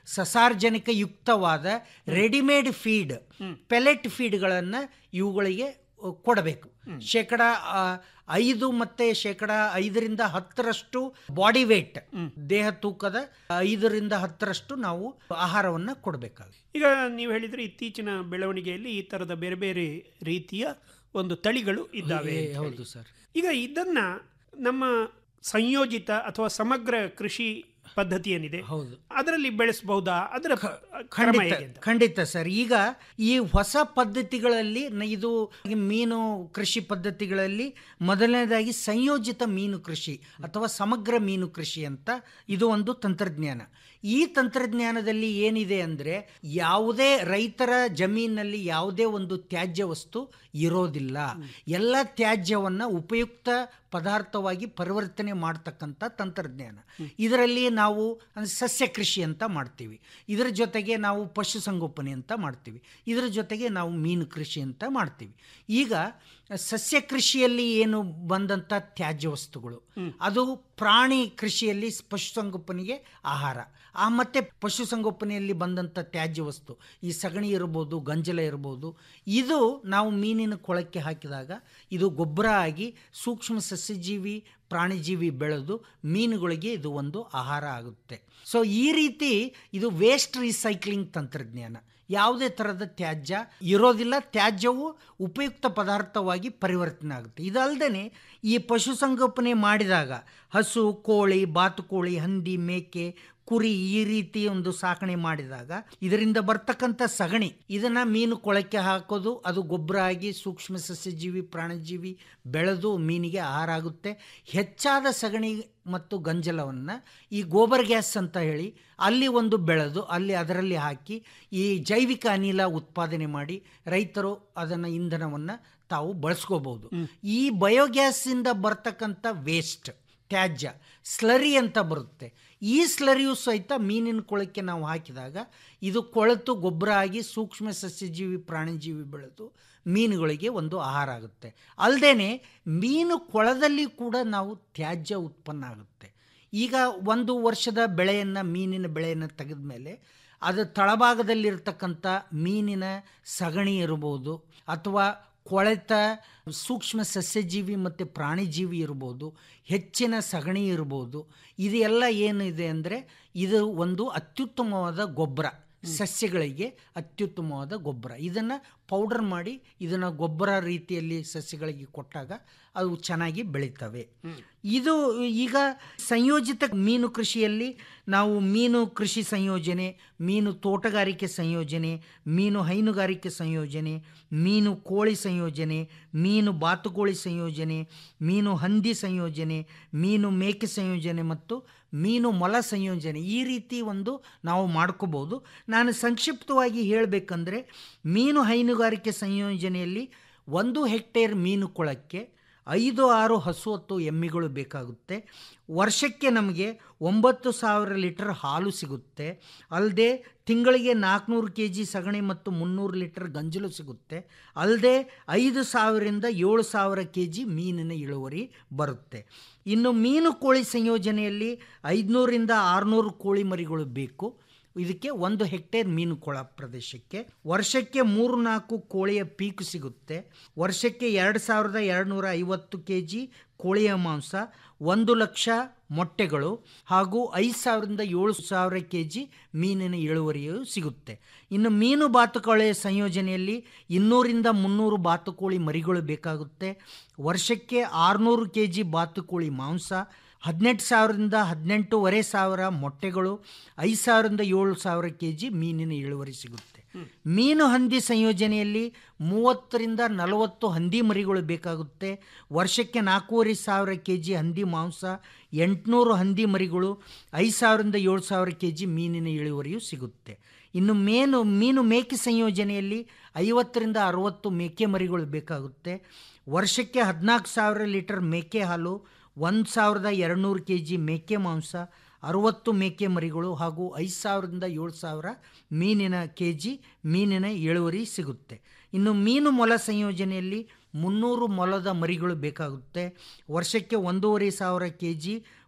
ಸಾರ್ವಜನಿಕ ಯುಕ್ತವಾದ ರೆಡಿಮೇಡ್ ಫೀಡ್ ಪೆಲೆಟ್ ಫೀಡ್ಗಳನ್ನು ಇವುಗಳಿಗೆ ಅ, ಕೊಡಬೇಕು ಶೇಕಡ ಆ, ಐದು ಮತ್ತೆ ಶೇಕಡ ಐದರಿಂದ ಹತ್ತರಷ್ಟು ಬಾಡಿ ವೇಟ್ ದೇಹ ತೂಕದ ಐದರಿಂದ ಹತ್ತರಷ್ಟು ನಾವು ಆಹಾರವನ್ನು ಕೊಡಬೇಕಾಗುತ್ತೆ ಈಗ ನೀವು ಹೇಳಿದ್ರೆ ಇತ್ತೀಚಿನ ಬೆಳವಣಿಗೆಯಲ್ಲಿ ಈ ತರದ ಬೇರೆ ಬೇರೆ ರೀತಿಯ ಒಂದು ತಳಿಗಳು ಇದ್ದಾವೆ ಅಂತ ಹೇಳಿ. ಹೌದು ಸರ್ ಈಗ ಇದನ್ನ ನಮ್ಮ ಸಂಯೋಜಿತ ಅಥವಾ ಸಮಗ್ರ ಕೃಷಿ ಪದ್ಧತಿ ಏನಿದೆ ಹೌದು ಅದರಲ್ಲಿ ಬೆಳೆಸಬಹುದಾ ಅದರ ಕ್ರಮ ಖಂಡಿತ ಹೇಗೆ ಅಂತ ಖಂಡಿತ ಸರ್ ಈಗ ಈ ಹೊಸ ಪದ್ಧತಿಗಳಲ್ಲಿ ನ- ಇದು ಮೀನು ಕೃಷಿ ಪದ್ಧತಿಗಳಲ್ಲಿ ಮೊದಲನೇದಾಗಿ ಸಂಯೋಜಿತ ಮೀನು ಕೃಷಿ ಅಥವಾ ಸಮಗ್ರ ಮೀನು ಕೃಷಿ ಅಂತ ಇದು ಒಂದು ತಂತ್ರಜ್ಞಾನ ಈ ತಂತ್ರಜ್ಞಾನದಲ್ಲಿ ಏನಿದೆ ಅಂದರೆ ಯಾವುದೇ ರೈತರ ಜಮೀನಿನಲ್ಲಿ ಯಾವುದೇ ಒಂದು ತ್ಯಾಜ್ಯ ವಸ್ತು ಇರೋದಿಲ್ಲ ಎಲ್ಲ ತ್ಯಾಜ್ಯವನ್ನು ಉಪಯುಕ್ತ ಪದಾರ್ಥವಾಗಿ ಪರಿವರ್ತನೆ ಮಾಡ್ತಕ್ಕಂಥ ತಂತ್ರಜ್ಞಾನ ಇದರಲ್ಲಿ ನಾವು ಅಂದ್ರೆ ಸಸ್ಯ ಕೃಷಿ ಅಂತ ಮಾಡ್ತೀವಿ ಇದರ ಜೊತೆಗೆ ನಾವು ಪಶುಸಂಗೋಪನೆ ಅಂತ ಮಾಡ್ತೀವಿ ಇದರ ಜೊತೆಗೆ ನಾವು ಮೀನು ಕೃಷಿ ಅಂತ ಮಾಡ್ತೀವಿ ಈಗ ಸಸ್ಯ ಕೃಷಿಯಲ್ಲಿ ಏನು ಬಂದಂಥ ತ್ಯಾಜ್ಯ ವಸ್ತುಗಳು ಅದು ಪ್ರಾಣಿ ಕೃಷಿಯಲ್ಲಿ ಪಶುಸಂಗೋಪನೆಗೆ ಆಹಾರ ಆ ಮತ್ತೆ ಪಶುಸಂಗೋಪನೆಯಲ್ಲಿ ಬಂದಂಥ ತ್ಯಾಜ್ಯ ವಸ್ತು ಈ ಸಗಣಿ ಇರ್ಬೋದು ಗಂಜಲ ಇರ್ಬೋದು ಇದು ನಾವು ಮೀನಿನ ಕೊಳಕ್ಕೆ ಹಾಕಿದಾಗ ಇದು ಗೊಬ್ಬರ ಆಗಿ ಸೂಕ್ಷ್ಮ ಸಸ್ಯಜೀವಿ ಪ್ರಾಣಿಜೀವಿ ಬೆಳೆದು ಮೀನುಗಳಿಗೆ ಇದು ಒಂದು ಆಹಾರ ಆಗುತ್ತೆ ಸೊ ಈ ರೀತಿ ಇದು ವೇಸ್ಟ್ ರೀಸೈಕ್ಲಿಂಗ್ ತಂತ್ರಜ್ಞಾನ ಯಾವುದೇ ಥರದ ತ್ಯಾಜ್ಯ ಇರೋದಿಲ್ಲ ತ್ಯಾಜ್ಯವು ಉಪಯುಕ್ತ ಪದಾರ್ಥವಾಗಿ ಪರಿವರ್ತನೆ ಆಗುತ್ತೆ ಇದಲ್ಲದೆ ಈ ಪಶುಸಂಗೋಪನೆ ಮಾಡಿದಾಗ ಹಸು ಕೋಳಿ ಬಾತುಕೋಳಿ ಹಂದಿ ಮೇಕೆ ಕುರಿ ಈ ರೀತಿ ಒಂದು ಸಾಕಣೆ ಮಾಡಿದಾಗ ಇದರಿಂದ ಬರ್ತಕ್ಕಂಥ ಸಗಣಿ ಇದನ್ನ ಮೀನು ಕೊಳಕ್ಕೆ ಹಾಕೋದು ಅದು ಗೊಬ್ಬರ ಆಗಿ ಸೂಕ್ಷ್ಮ ಸಸ್ಯಜೀವಿ ಪ್ರಾಣಿಜೀವಿ ಬೆಳೆದು ಮೀನಿಗೆ ಆಹಾರ ಆಗುತ್ತೆ ಹೆಚ್ಚಾದ ಸಗಣಿ ಮತ್ತು ಗಂಜಲವನ್ನು ಈ ಗೋಬರ್ ಗ್ಯಾಸ್ ಅಂತ ಹೇಳಿ ಅಲ್ಲಿ ಒಂದು ಬೆಳೆದು ಅಲ್ಲಿ ಅದರಲ್ಲಿ ಹಾಕಿ ಈ ಜೈವಿಕ ಅನಿಲ ಉತ್ಪಾದನೆ ಮಾಡಿ ರೈತರು ಅದನ್ನು ಇಂಧನವನ್ನು ತಾವು ಬಳಸ್ಕೋಬಹುದು ಈ ಬಯೋಗ್ಯಾಸಿಂದ ಬರ್ತಕ್ಕಂಥ ವೇಸ್ಟ್ ತ್ಯಾಜ್ಯ ಸ್ಲರಿ ಅಂತ ಬರುತ್ತೆ ಈ ಸ್ಲರಿಯು ಸಹಿತ ಮೀನಿನ ಕೊಳಕ್ಕೆ ನಾವು ಹಾಕಿದಾಗ ಇದು ಕೊಳೆತು ಗೊಬ್ಬರ ಆಗಿ ಸೂಕ್ಷ್ಮ ಸಸ್ಯಜೀವಿ ಪ್ರಾಣಿಜೀವಿ ಬೆಳೆದು ಮೀನುಗಳಿಗೆ ಒಂದು ಆಹಾರ ಆಗುತ್ತೆ ಅಲ್ಲದೆ ಮೀನು ಕೊಳದಲ್ಲಿ ಕೂಡ ನಾವು ತ್ಯಾಜ್ಯ ಉತ್ಪನ್ನ ಆಗುತ್ತೆ ಈಗ ಒಂದು ವರ್ಷದ ಬೆಳೆಯನ್ನು ಮೀನಿನ ಬೆಳೆಯನ್ನು ತೆಗೆದ ಮೇಲೆ ಅದು ತಳಭಾಗದಲ್ಲಿರ್ತಕ್ಕಂಥ ಮೀನಿನ ಸಗಣಿ ಇರ್ಬೋದು ಅಥವಾ ಕೊಳೆತ ಸೂಕ್ಷ್ಮ ಸಸ್ಯಜೀವಿ ಮತ್ತು ಪ್ರಾಣಿಜೀವಿ ಇರ್ಬೋದು ಹೆಚ್ಚಿನ ಸಗಣಿ ಇರ್ಬೋದು ಇದೆಲ್ಲ ಏನಿದೆ ಅಂದರೆ ಇದು ಒಂದು ಅತ್ಯುತ್ತಮವಾದ ಗೊಬ್ಬರ ಸಸ್ಯಗಳಿಗೆ ಅತ್ಯುತ್ತಮವಾದ ಗೊಬ್ಬರ ಇದನ್ನು ಪೌಡರ್ ಮಾಡಿ ಇದನ್ನು ಗೊಬ್ಬರ ರೀತಿಯಲ್ಲಿ ಸಸ್ಯಗಳಿಗೆ ಕೊಟ್ಟಾಗ ಅವು ಚೆನ್ನಾಗಿ ಬೆಳೀತವೆ ಇದು ಈಗ ಸಂಯೋಜಿತ ಮೀನು ಕೃಷಿಯಲ್ಲಿ ನಾವು ಮೀನು ಕೃಷಿ ಸಂಯೋಜನೆ ಮೀನು ತೋಟಗಾರಿಕೆ ಸಂಯೋಜನೆ ಮೀನು ಹೈನುಗಾರಿಕೆ ಸಂಯೋಜನೆ ಮೀನು ಕೋಳಿ ಸಂಯೋಜನೆ ಮೀನು ಬಾತುಕೋಳಿ ಸಂಯೋಜನೆ ಮೀನು ಹಂದಿ ಸಂಯೋಜನೆ ಮೀನು ಮೇಕೆ ಸಂಯೋಜನೆ ಮತ್ತು ಮೀನು ಮೊಲ ಸಂಯೋಜನೆ ಈ ರೀತಿ ಒಂದು ನಾವು ಮಾಡ್ಕೋಬೋದು ನಾನು ಸಂಕ್ಷಿಪ್ತವಾಗಿ ಹೇಳಬೇಕಂದ್ರೆ ಮೀನು ಹೈನುಗಾರಿಕೆ ಸಂಯೋಜನೆಯಲ್ಲಿ ಒಂದು ಹೆಕ್ಟೇರ್ ಮೀನು ಕೊಳಕ್ಕೆ ಐದು ಆರು ಹಸು ಹತ್ತು ಎಮ್ಮೆಗಳು ಬೇಕಾಗುತ್ತೆ ವರ್ಷಕ್ಕೆ ನಮಗೆ ಒಂಬತ್ತು ಸಾವಿರ ಲೀಟರ್ ಹಾಲು ಸಿಗುತ್ತೆ ಅಲ್ಲದೆ ತಿಂಗಳಿಗೆ ನಾಲ್ಕುನೂರು ಕೆ ಜಿ ಸಗಣಿ ಮತ್ತು ಮುನ್ನೂರು ಲೀಟರ್ ಗಂಜಲು ಸಿಗುತ್ತೆ ಅಲ್ಲದೆ ಐದು ಸಾವಿರದಿಂದ ಏಳು ಸಾವಿರ ಕೆ ಜಿ ಮೀನಿನ ಇಳುವರಿ ಬರುತ್ತೆ ಇನ್ನು ಮೀನು ಕೋಳಿ ಸಂಯೋಜನೆಯಲ್ಲಿ ಐದುನೂರಿಂದ ಆರುನೂರು ಕೋಳಿ ಮರಿಗಳು ಬೇಕು ಇದಕ್ಕೆ ಒಂದು ಹೆಕ್ಟೇರ್ ಮೀನು ಕೊಳ ಪ್ರದೇಶಕ್ಕೆ ವರ್ಷಕ್ಕೆ ಮೂರು ನಾಲ್ಕು ಕೋಳಿಯ ಪೀಕು ಸಿಗುತ್ತೆ ವರ್ಷಕ್ಕೆ ಎರಡು ಸಾವಿರದ ಎರಡುನೂರ ಐವತ್ತು ಕೆ ಜಿ ಕೋಳಿಯ ಮಾಂಸ ಒಂದು ಲಕ್ಷ ಮೊಟ್ಟೆಗಳು ಹಾಗೂ ಐದು ಸಾವಿರದಿಂದ ಏಳು ಸಾವಿರ ಕೆ ಜಿ ಮೀನಿನ ಇಳುವರಿಯು ಸಿಗುತ್ತೆ ಇನ್ನು ಮೀನು ಬಾತುಕೋಳಿಯ ಸಂಯೋಜನೆಯಲ್ಲಿ ಇನ್ನೂರಿಂದ ಮುನ್ನೂರು ಬಾತುಕೋಳಿ ಮರಿಗಳು ಬೇಕಾಗುತ್ತೆ ವರ್ಷಕ್ಕೆ ಆರುನೂರು ಕೆ ಜಿ ಬಾತುಕೋಳಿ ಮಾಂಸ ಹದಿನೆಂಟು ಸಾವಿರದಿಂದ ಹದಿನೆಂಟೂವರೆ ಸಾವಿರ ಮೊಟ್ಟೆಗಳು ಐದು ಸಾವಿರದಿಂದ ಏಳು ಸಾವಿರ ಕೆ ಜಿ ಮೀನಿನ ಇಳುವರಿ ಸಿಗುತ್ತೆ ಮೀನು ಹಂದಿ ಸಂಯೋಜನೆಯಲ್ಲಿ ಮೂವತ್ತರಿಂದ ನಲವತ್ತು ಹಂದಿ ಮರಿಗಳು ಬೇಕಾಗುತ್ತೆ ವರ್ಷಕ್ಕೆ ನಾಲ್ಕೂವರೆ ಸಾವಿರ ಕೆ ಜಿ ಹಂದಿ ಮಾಂಸ ಎಂಟುನೂರು ಹಂದಿ ಮರಿಗಳು ಐದು ಸಾವಿರದಿಂದ ಏಳು ಸಾವಿರ ಕೆ ಜಿ ಮೀನಿನ ಇಳುವರಿಯು ಸಿಗುತ್ತೆ ಇನ್ನು ಮೇನು ಮೀನು ಮೇಕೆ ಸಂಯೋಜನೆಯಲ್ಲಿ ಐವತ್ತರಿಂದ ಅರುವತ್ತು ಮೇಕೆ ಮರಿಗಳು ಬೇಕಾಗುತ್ತೆ ವರ್ಷಕ್ಕೆ ಹದಿನಾಲ್ಕು ಸಾವಿರ ಲೀಟರ್ ಮೇಕೆ ಹಾಲು ಒಂದು ಸಾವಿರದ ಎರಡುನೂರು ಕೆ ಜಿ ಮೇಕೆ ಮಾಂಸ ಅರುವತ್ತು ಮೇಕೆ ಮರಿಗಳು ಹಾಗೂ ಐದು ಸಾವಿರದಿಂದ ಏಳು ಸಾವಿರ ಮೀನಿನ ಕೆ ಜಿ ಮೀನಿನ ಇಳುವರಿ ಸಿಗುತ್ತೆ ಇನ್ನು ಮೀನು ಮೊಲ ಸಂಯೋಜನೆಯಲ್ಲಿ ಮುನ್ನೂರು ಮೊಲದ ಮರಿಗಳು ಬೇಕಾಗುತ್ತೆ ವರ್ಷಕ್ಕೆ ಒಂದೂವರೆ ಸಾವಿರ ಕೆ ಜಿ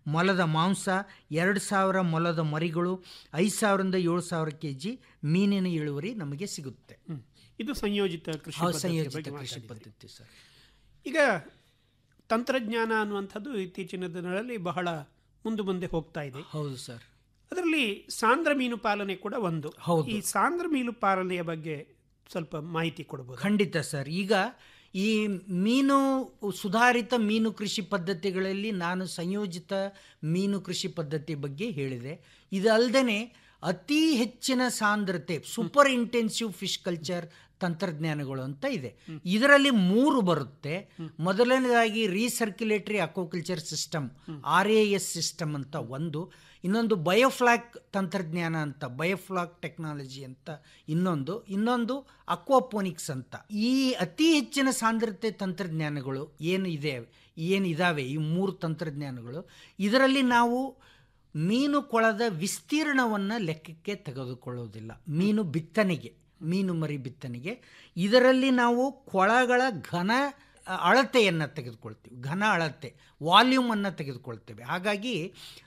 ಮೊಲದ ಮಾಂಸ ಎರಡು ಸಾವಿರ ಮೊಲದ ಮರಿಗಳು ಐದು ಸಾವಿರದಿಂದ ಏಳು ಸಾವಿರ ಕೆ ಜಿ ಮೀನಿನ ಇಳುವರಿ ನಮಗೆ ಸಿಗುತ್ತೆ ಇದು ಸಂಯೋಜಿತ ಕೃಷಿ ಹೌದು, ಪದ್ಧತಿಯ ಸಂಯೋಜಿತ ಬಗ್ಗೆ ಕೃಷಿ ಮಾತಾಡಿದ್ರಿ. ಪದ್ಧತಿ ಸರ್ ಈಗ ತಂತ್ರಜ್ಞಾನ ಅನ್ನುವಂಥದ್ದು ಇತ್ತೀಚಿನ ದಿನಗಳಲ್ಲಿ ಬಹಳ ಮುಂದೆ ಮುಂದೆ ಹೋಗ್ತಾ ಇದೆ ಹೌದು ಸರ್ ಅದರಲ್ಲಿ ಸಾಂದ್ರ ಮೀನು ಪಾಲನೆ ಕೂಡ ಒಂದು ಹೌದು. ಈ ಸಾಂದ್ರ ಮೀನು ಪಾಲನೆಯ ಬಗ್ಗೆ ಸ್ವಲ್ಪ ಮಾಹಿತಿ ಕೊಡಬಹುದು ಖಂಡಿತ ಸರ್ ಈಗ ಈ ಮೀನು ಸುಧಾರಿತ ಮೀನು ಕೃಷಿ ಪದ್ಧತಿಗಳಲ್ಲಿ ನಾನು ಸಂಯೋಜಿತ ಮೀನು ಕೃಷಿ ಪದ್ಧತಿ ಬಗ್ಗೆ ಹೇಳಿದೆ ಇದಲ್ಲದೆ ಅತಿ ಹೆಚ್ಚಿನ ಸಾಂದ್ರತೆ ಸೂಪರ್ ಇಂಟೆನ್ಸಿವ್ ಫಿಶ್ ಕಲ್ಚರ್ ತಂತ್ರಜ್ಞಾನಗಳು ಅಂತ ಇದೆ ಇದರಲ್ಲಿ ಮೂರು ಬರುತ್ತೆ ಮೊದಲನೇದಾಗಿ recirculatory aquaculture system R A S system ಅಂತ ಒಂದು ಇನ್ನೊಂದು ಬಯೋಫ್ಲಾಕ್ ತಂತ್ರಜ್ಞಾನ ಅಂತ ಬಯೋಫ್ಲಾಕ್ ಟೆಕ್ನಾಲಜಿ ಅಂತ ಇನ್ನೊಂದು ಇನ್ನೊಂದು ಅಕ್ವಾಪೋನಿಕ್ಸ್ ಅಂತ ಈ ಅತಿ ಹೆಚ್ಚಿನ ಸಾಂದ್ರತೆ ತಂತ್ರಜ್ಞಾನಗಳು ಏನು ಇದೆ ಏನಿದಾವೆ ಈ ಮೂರು ತಂತ್ರಜ್ಞಾನಗಳು ಇದರಲ್ಲಿ ನಾವು ಮೀನು ಕೊಳದ ವಿಸ್ತೀರ್ಣವನ್ನು ಲೆಕ್ಕಕ್ಕೆ ತೆಗೆದುಕೊಳ್ಳೋದಿಲ್ಲ ಮೀನು ಬಿತ್ತನೆಗೆ ಮೀನು ಮರಿ ಬಿತ್ತನೆಗೆ ಇದರಲ್ಲಿ ನಾವು ಕೊಳಗಳ ಘನ ಅ, ಅಳತೆಯನ್ನು ತೆಗೆದುಕೊಳ್ತೀವಿ ಘನ ಅಳತೆ ವಾಲ್ಯೂಮನ್ನು ತೆಗೆದುಕೊಳ್ತೇವೆ ಹಾಗಾಗಿ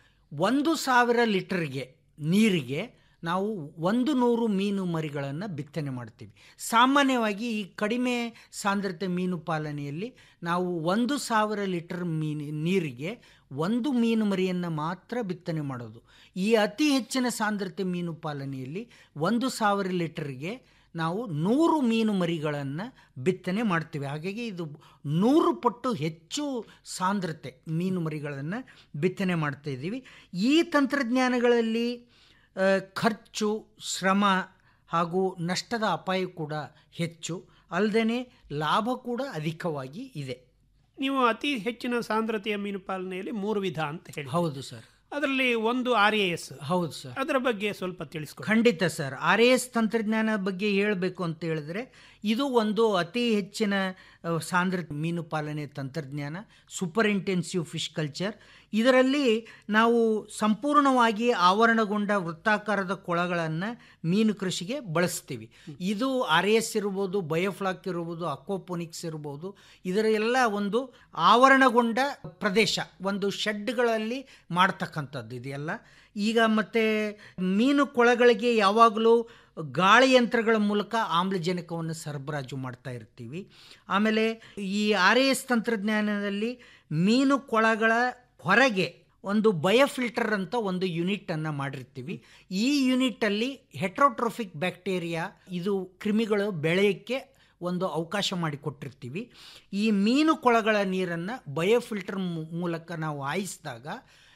ಒಂದು ಸಾವಿರ ಲೀಟರ್ಗೆ ನೀರಿಗೆ ನಾವು ಒಂದು ನೂರು ಮೀನು ಮರಿಗಳನ್ನು ಬಿತ್ತನೆ ಮಾಡ್ತೀವಿ ಸಾಮಾನ್ಯವಾಗಿ ಈ ಕಡಿಮೆ ಸಾಂದ್ರತೆ ಮೀನು ಪಾಲನೆಯಲ್ಲಿ ನಾವು ಒಂದು ಸಾವಿರ ಲೀಟರ್ ಮೀನು ನೀರಿಗೆ ಒಂದು ಮೀನು ಮರಿಯನ್ನು ಮಾತ್ರ ಬಿತ್ತನೆ ಮಾಡೋದು ಈ ಅತಿ ಹೆಚ್ಚಿನ ಸಾಂದ್ರತೆ ಮೀನು ಪಾಲನೆಯಲ್ಲಿ ಒಂದು ಸಾವಿರ ಲೀಟರ್ಗೆ ನಾವು ನೂರು ಮೀನು ಮರಿಗಳನ್ನು ಬಿತ್ತನೆ ಮಾಡ್ತೀವಿ ಹಾಗಾಗಿ ಇದು ನೂರು ಪಟ್ಟು ಹೆಚ್ಚು ಸಾಂದ್ರತೆ ಮೀನು ಮರಿಗಳನ್ನು ಬಿತ್ತನೆ ಮಾಡ್ತಾ ಇದ್ದೀವಿ ಈ ತಂತ್ರಜ್ಞಾನಗಳಲ್ಲಿ ಆ, ಖರ್ಚು ಶ್ರಮ ಹಾಗೂ ನಷ್ಟದ ಅಪಾಯ ಕೂಡ ಹೆಚ್ಚು ಅಲ್ಲದೆ ಲಾಭ ಕೂಡ ಅಧಿಕವಾಗಿ ಇದೆ ನೀವು ಅತಿ ಹೆಚ್ಚಿನ ಸಾಂದ್ರತೆಯ ಮೀನು ಪಾಲನೆಯಲ್ಲಿ ಮೂರು ವಿಧ ಅಂತ ಹೇಳಿ ಹೌದು ಸರ್ ಅದರಲ್ಲಿ ಒಂದು ಆರ್ ಎ ಎಸ್ ಹೌದು ಸರ್ ಅದರ ಬಗ್ಗೆ ಸ್ವಲ್ಪ ತಿಳಿಸ್ಕೊಡಿ ಖಂಡಿತ ಸರ್ ಆರ್ ಎ ಎಸ್ ತಂತ್ರಜ್ಞಾನ ಬಗ್ಗೆ ಹೇಳಬೇಕು ಅಂತ ಹೇಳಿದ್ರೆ ಇದು ಒಂದು ಅತಿ ಹೆಚ್ಚಿನ ಆ, ಸಾಂದ್ರ ಮೀನು ಪಾಲನೆ ತಂತ್ರಜ್ಞಾನ ಸೂಪರ್ ಇಂಟೆನ್ಸಿವ್ ಫಿಶ್ ಕಲ್ಚರ್ ಇದರಲ್ಲಿ ನಾವು ಸಂಪೂರ್ಣವಾಗಿ ಆವರಣಗೊಂಡ ವೃತ್ತಾಕಾರದ ಕೊಳಗಳನ್ನು ಮೀನು ಕೃಷಿಗೆ ಬಳಸ್ತೀವಿ ಇದು ಆರ್ ಎಸ್ ಇರ್ಬೋದು ಬಯೋಫ್ಲಾಕ್ ಇರ್ಬೋದು ಅಕ್ವಾಪೋನಿಕ್ಸ್ ಇರ್ಬೋದು ಇದರ ಎಲ್ಲ ಒಂದು ಆವರಣಗೊಂಡ ಪ್ರದೇಶ ಒಂದು ಶೆಡ್ಗಳಲ್ಲಿ ಮಾಡ್ತಕ್ಕಂಥದ್ದು ಇದೆಲ್ಲ ಈಗ ಮತ್ತೆ ಮೀನು ಕೊಳಗಳಿಗೆ ಯಾವಾಗಲೂ ಗಾಳಿ ಯಂತ್ರಗಳ ಮೂಲಕ ಆಮ್ಲಜನಕವನ್ನು ಸರಬರಾಜು ಮಾಡ್ತಾ ಇರ್ತೀವಿ ಆಮೇಲೆ ಈ ಆರ್ ಎಸ್ ತಂತ್ರಜ್ಞಾನದಲ್ಲಿ ಮೀನು ಕೊಳಗಳ ಹೊರಗೆ ಒಂದು ಬಯೋಫಿಲ್ಟರ್ ಅಂತ ಒಂದು ಯೂನಿಟನ್ನು ಮಾಡಿರ್ತೀವಿ ಈ ಯೂನಿಟಲ್ಲಿ ಹೆಟ್ರೋಟ್ರೋಫಿಕ್ ಬ್ಯಾಕ್ಟೀರಿಯಾ ಇದು ಕ್ರಿಮಿಗಳು ಬೆಳೆಯೋಕ್ಕೆ ಒಂದು ಅವಕಾಶ ಮಾಡಿಕೊಟ್ಟಿರ್ತೀವಿ ಈ ಮೀನು ಕೊಳಗಳ ನೀರನ್ನು ಬಯೋಫಿಲ್ಟರ್ ಮೂಲಕ ನಾವು ಹಾಯಿಸಿದಾಗ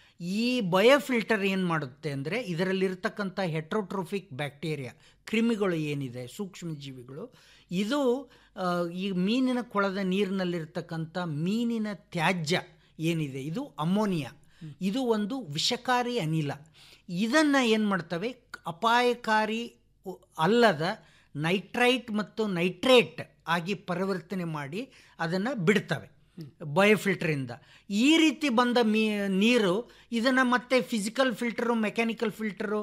ಈ ಬಯೋಫಿಲ್ಟರ್ ಏನು ಮಾಡುತ್ತೆ ಅಂದರೆ ಇದರಲ್ಲಿರ್ತಕ್ಕಂಥ ಹೆಟ್ರೋಟ್ರೋಫಿಕ್ ಬ್ಯಾಕ್ಟೀರಿಯಾ ಕ್ರಿಮಿಗಳು ಏನಿದೆ ಸೂಕ್ಷ್ಮಜೀವಿಗಳು ಇದು ಆ, ಈ ಮೀನಿನ ಕೊಳದ ನೀರಿನಲ್ಲಿರ್ತಕ್ಕಂಥ ಮೀನಿನ ತ್ಯಾಜ್ಯ ಏನಿದೆ ಇದು ಅಮೋನಿಯಾ ಇದು ಒಂದು ವಿಷಕಾರಿ ಅನಿಲ ಇದನ್ನು ಏನು ಮಾಡ್ತವೆ ಅಪಾಯಕಾರಿ ಉ- ಅಲ್ಲದ ನೈಟ್ರೈಟ್ ಮತ್ತು ನೈಟ್ರೇಟ್ ಆಗಿ ಪರಿವರ್ತನೆ ಮಾಡಿ ಅದನ್ನು ಬಿಡ್ತವೆ ಬಯೋಫಿಲ್ಟ್ರಿಂದ ಈ ರೀತಿ ಬಂದ ಮೀ ನೀರು ಇದನ್ನು ಮತ್ತೆ ಫಿಸಿಕಲ್ ಫಿಲ್ಟರು ಮೆಕ್ಯಾನಿಕಲ್ ಫಿಲ್ಟರು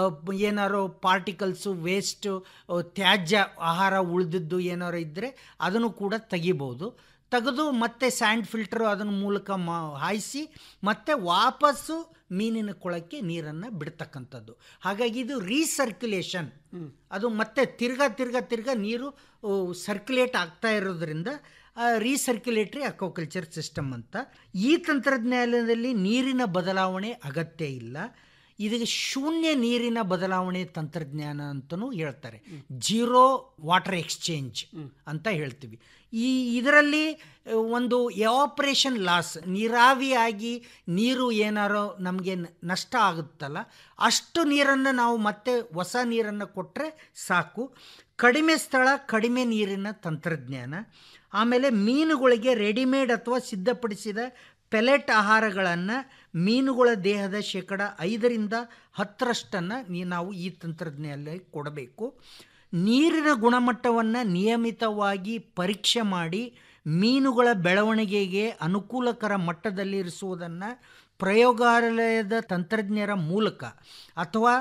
ಏನಾರೋ ಪಾರ್ಟಿಕಲ್ಸು ವೇಸ್ಟು ತ್ಯಾಜ್ಯ ಆಹಾರ ಉಳಿದಿದ್ದು ಏನಾರು ಇದ್ದರೆ ಅದನ್ನು ಕೂಡ ತೆಗಿಬೋದು ತೆಗೆದು ಮತ್ತೆ ಸ್ಯಾಂಡ್ ಫಿಲ್ಟರು ಅದನ್ನ ಮೂಲಕ ಮಾ ಹಾಯಿಸಿ ಮತ್ತೆ ವಾಪಸ್ಸು ಮೀನಿನ ಕೊಳಕ್ಕೆ ನೀರನ್ನು ಬಿಡ್ತಕ್ಕಂಥದ್ದು ಹಾಗಾಗಿ ಇದು ರೀಸರ್ಕ್ಯುಲೇಷನ್ ಅದು ಮತ್ತೆ ತಿರ್ಗಾ ತಿರ್ಗಾ ತಿರ್ಗಾ ನೀರು ಸರ್ಕ್ಯುಲೇಟ್ ಆಗ್ತಾ ಇರೋದ್ರಿಂದ ರೀಸರ್ಕ್ಯುಲೇಟರಿ ಅಕ್ವಾಕಲ್ಚರ್ ಸಿಸ್ಟಮ್ ಅಂತ ಈ ತಂತ್ರಜ್ಞಾನದಲ್ಲಿ ನೀರಿನ ಬದಲಾವಣೆ ಅಗತ್ಯ ಇಲ್ಲ ಇದಕ್ಕೆ ಶೂನ್ಯ ನೀರಿನ ಬದಲಾವಣೆ ತಂತ್ರಜ್ಞಾನ ಅಂತಲೂ ಹೇಳ್ತಾರೆ ಜೀರೋ ವಾಟರ್ ಎಕ್ಸ್ಚೇಂಜ್ ಅಂತ ಹೇಳ್ತೀವಿ ಈ ಇದರಲ್ಲಿ ಆ, ಒಂದು ಎವಾಪ್ರೇಷನ್ ಲಾಸ್ ನೀರಾವಿಯಾಗಿ ನೀರು ಏನಾರೋ ನಮಗೆ ನಷ್ಟ ಆಗುತ್ತಲ್ಲ ಅಷ್ಟು ನೀರನ್ನು ನಾವು ಮತ್ತೆ ಹೊಸ ನೀರನ್ನು ಕೊಟ್ಟರೆ ಸಾಕು ಕಡಿಮೆ ಸ್ಥಳ ಕಡಿಮೆ ನೀರಿನ ತಂತ್ರಜ್ಞಾನ ಆಮೇಲೆ ಮೀನುಗಳಿಗೆ ರೆಡಿಮೇಡ್ ಅಥವಾ ಸಿದ್ಧಪಡಿಸಿದ ಪೆಲೆಟ್ ಆಹಾರಗಳನ್ನು ಮೀನುಗಳ ದೇಹದ ಶೇಕಡ ಐದರಿಂದ ಹತ್ತರಷ್ಟನ್ನು ನೀ ನಾವು ಈ ತಂತ್ರಜ್ಞಾನದಲ್ಲಿ ಕೊಡಬೇಕು ನೀರಿನ ಗುಣಮಟ್ಟವನ್ನು ನಿಯಮಿತವಾಗಿ ಪರೀಕ್ಷೆ ಮಾಡಿ ಮೀನುಗಳ ಬೆಳವಣಿಗೆಗೆ ಅನುಕೂಲಕರ ಮಟ್ಟದಲ್ಲಿರಿಸುವುದನ್ನು ಪ್ರಯೋಗಾಲಯದ ತಂತ್ರಜ್ಞರ ಮೂಲಕ ಅಥವಾ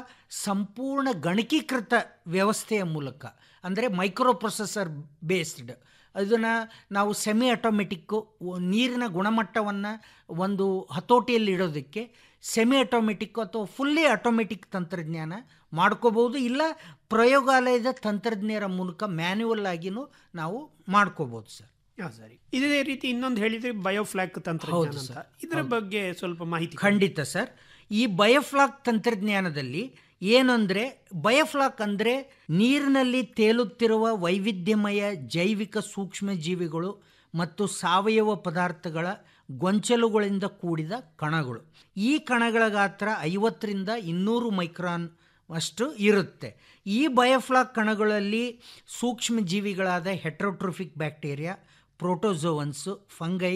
ಸಂಪೂರ್ಣ ಗಣಕೀಕೃತ ವ್ಯವಸ್ಥೆಯ ಮೂಲಕ ಅಂದರೆ ಮೈಕ್ರೋ ಪ್ರೊಸೆಸರ್ ಬೇಸ್ಡ್ ಅದನ್ನು ನಾವು ಸೆಮಿ ಆಟೋಮೆಟಿಕ್ಕು ನೀರಿನ ಗುಣಮಟ್ಟವನ್ನು ಒಂದು ಹತೋಟಿಯಲ್ಲಿ ಇಡೋದಕ್ಕೆ ಸೆಮಿ ಆಟೋಮೆಟಿಕ್ ಅಥವಾ ಫುಲ್ಲಿ ಆಟೋಮೆಟಿಕ್ ತಂತ್ರಜ್ಞಾನ ಮಾಡ್ಕೋಬೋದು ಇಲ್ಲ ಪ್ರಯೋಗಾಲಯದ ತಂತ್ರಜ್ಞರ ಮೂಲಕ ಮ್ಯಾನ್ಯುವಲ್ ಆಗಿನೂ ನಾವು ಮಾಡ್ಕೋಬೋದು ಸರ್ ಹಾ, ಸರಿ ಇದೇ ರೀತಿ ಇನ್ನೊಂದು ಹೇಳಿದ್ರೆ ಬಯೋಫ್ಲಾಕ್ ತಂತ್ರಜ್ಞಾನ ಹೌದು ಅಂತ ಸರ್. ಇದರ ಬಗ್ಗೆ ಸ್ವಲ್ಪ ಮಾಹಿತಿ ಕೊಡಿ. ಖಂಡಿತ ಸರ್ ಈ ಬಯೋಫ್ಲಾಕ್ ತಂತ್ರಜ್ಞಾನದಲ್ಲಿ ಏನಂದರೆ ಬಯೋಫ್ಲಾಕ್ ಅಂದರೆ ನೀರಿನಲ್ಲಿ ತೇಲುತ್ತಿರುವ ವೈವಿಧ್ಯಮಯ ಜೈವಿಕ ಸೂಕ್ಷ್ಮ ಜೀವಿಗಳು ಮತ್ತು ಸಾವಯವ ಪದಾರ್ಥಗಳ ಗೊಂಚಲುಗಳಿಂದ ಕೂಡಿದ ಕಣಗಳು ಈ ಕಣಗಳ ಗಾತ್ರ ಐವತ್ತರಿಂದ ಇನ್ನೂರು ಮೈಕ್ರಾನ್ ಅಷ್ಟು ಇರುತ್ತೆ ಈ ಬಯೋಫ್ಲಾಕ್ ಕಣಗಳಲ್ಲಿ ಸೂಕ್ಷ್ಮ ಜೀವಿಗಳಾದ ಹೆಟ್ರೋಟ್ರೋಫಿಕ್ ಬ್ಯಾಕ್ಟೀರಿಯಾ ಪ್ರೋಟೋಸೋವನ್ಸು ಫಂಗೈ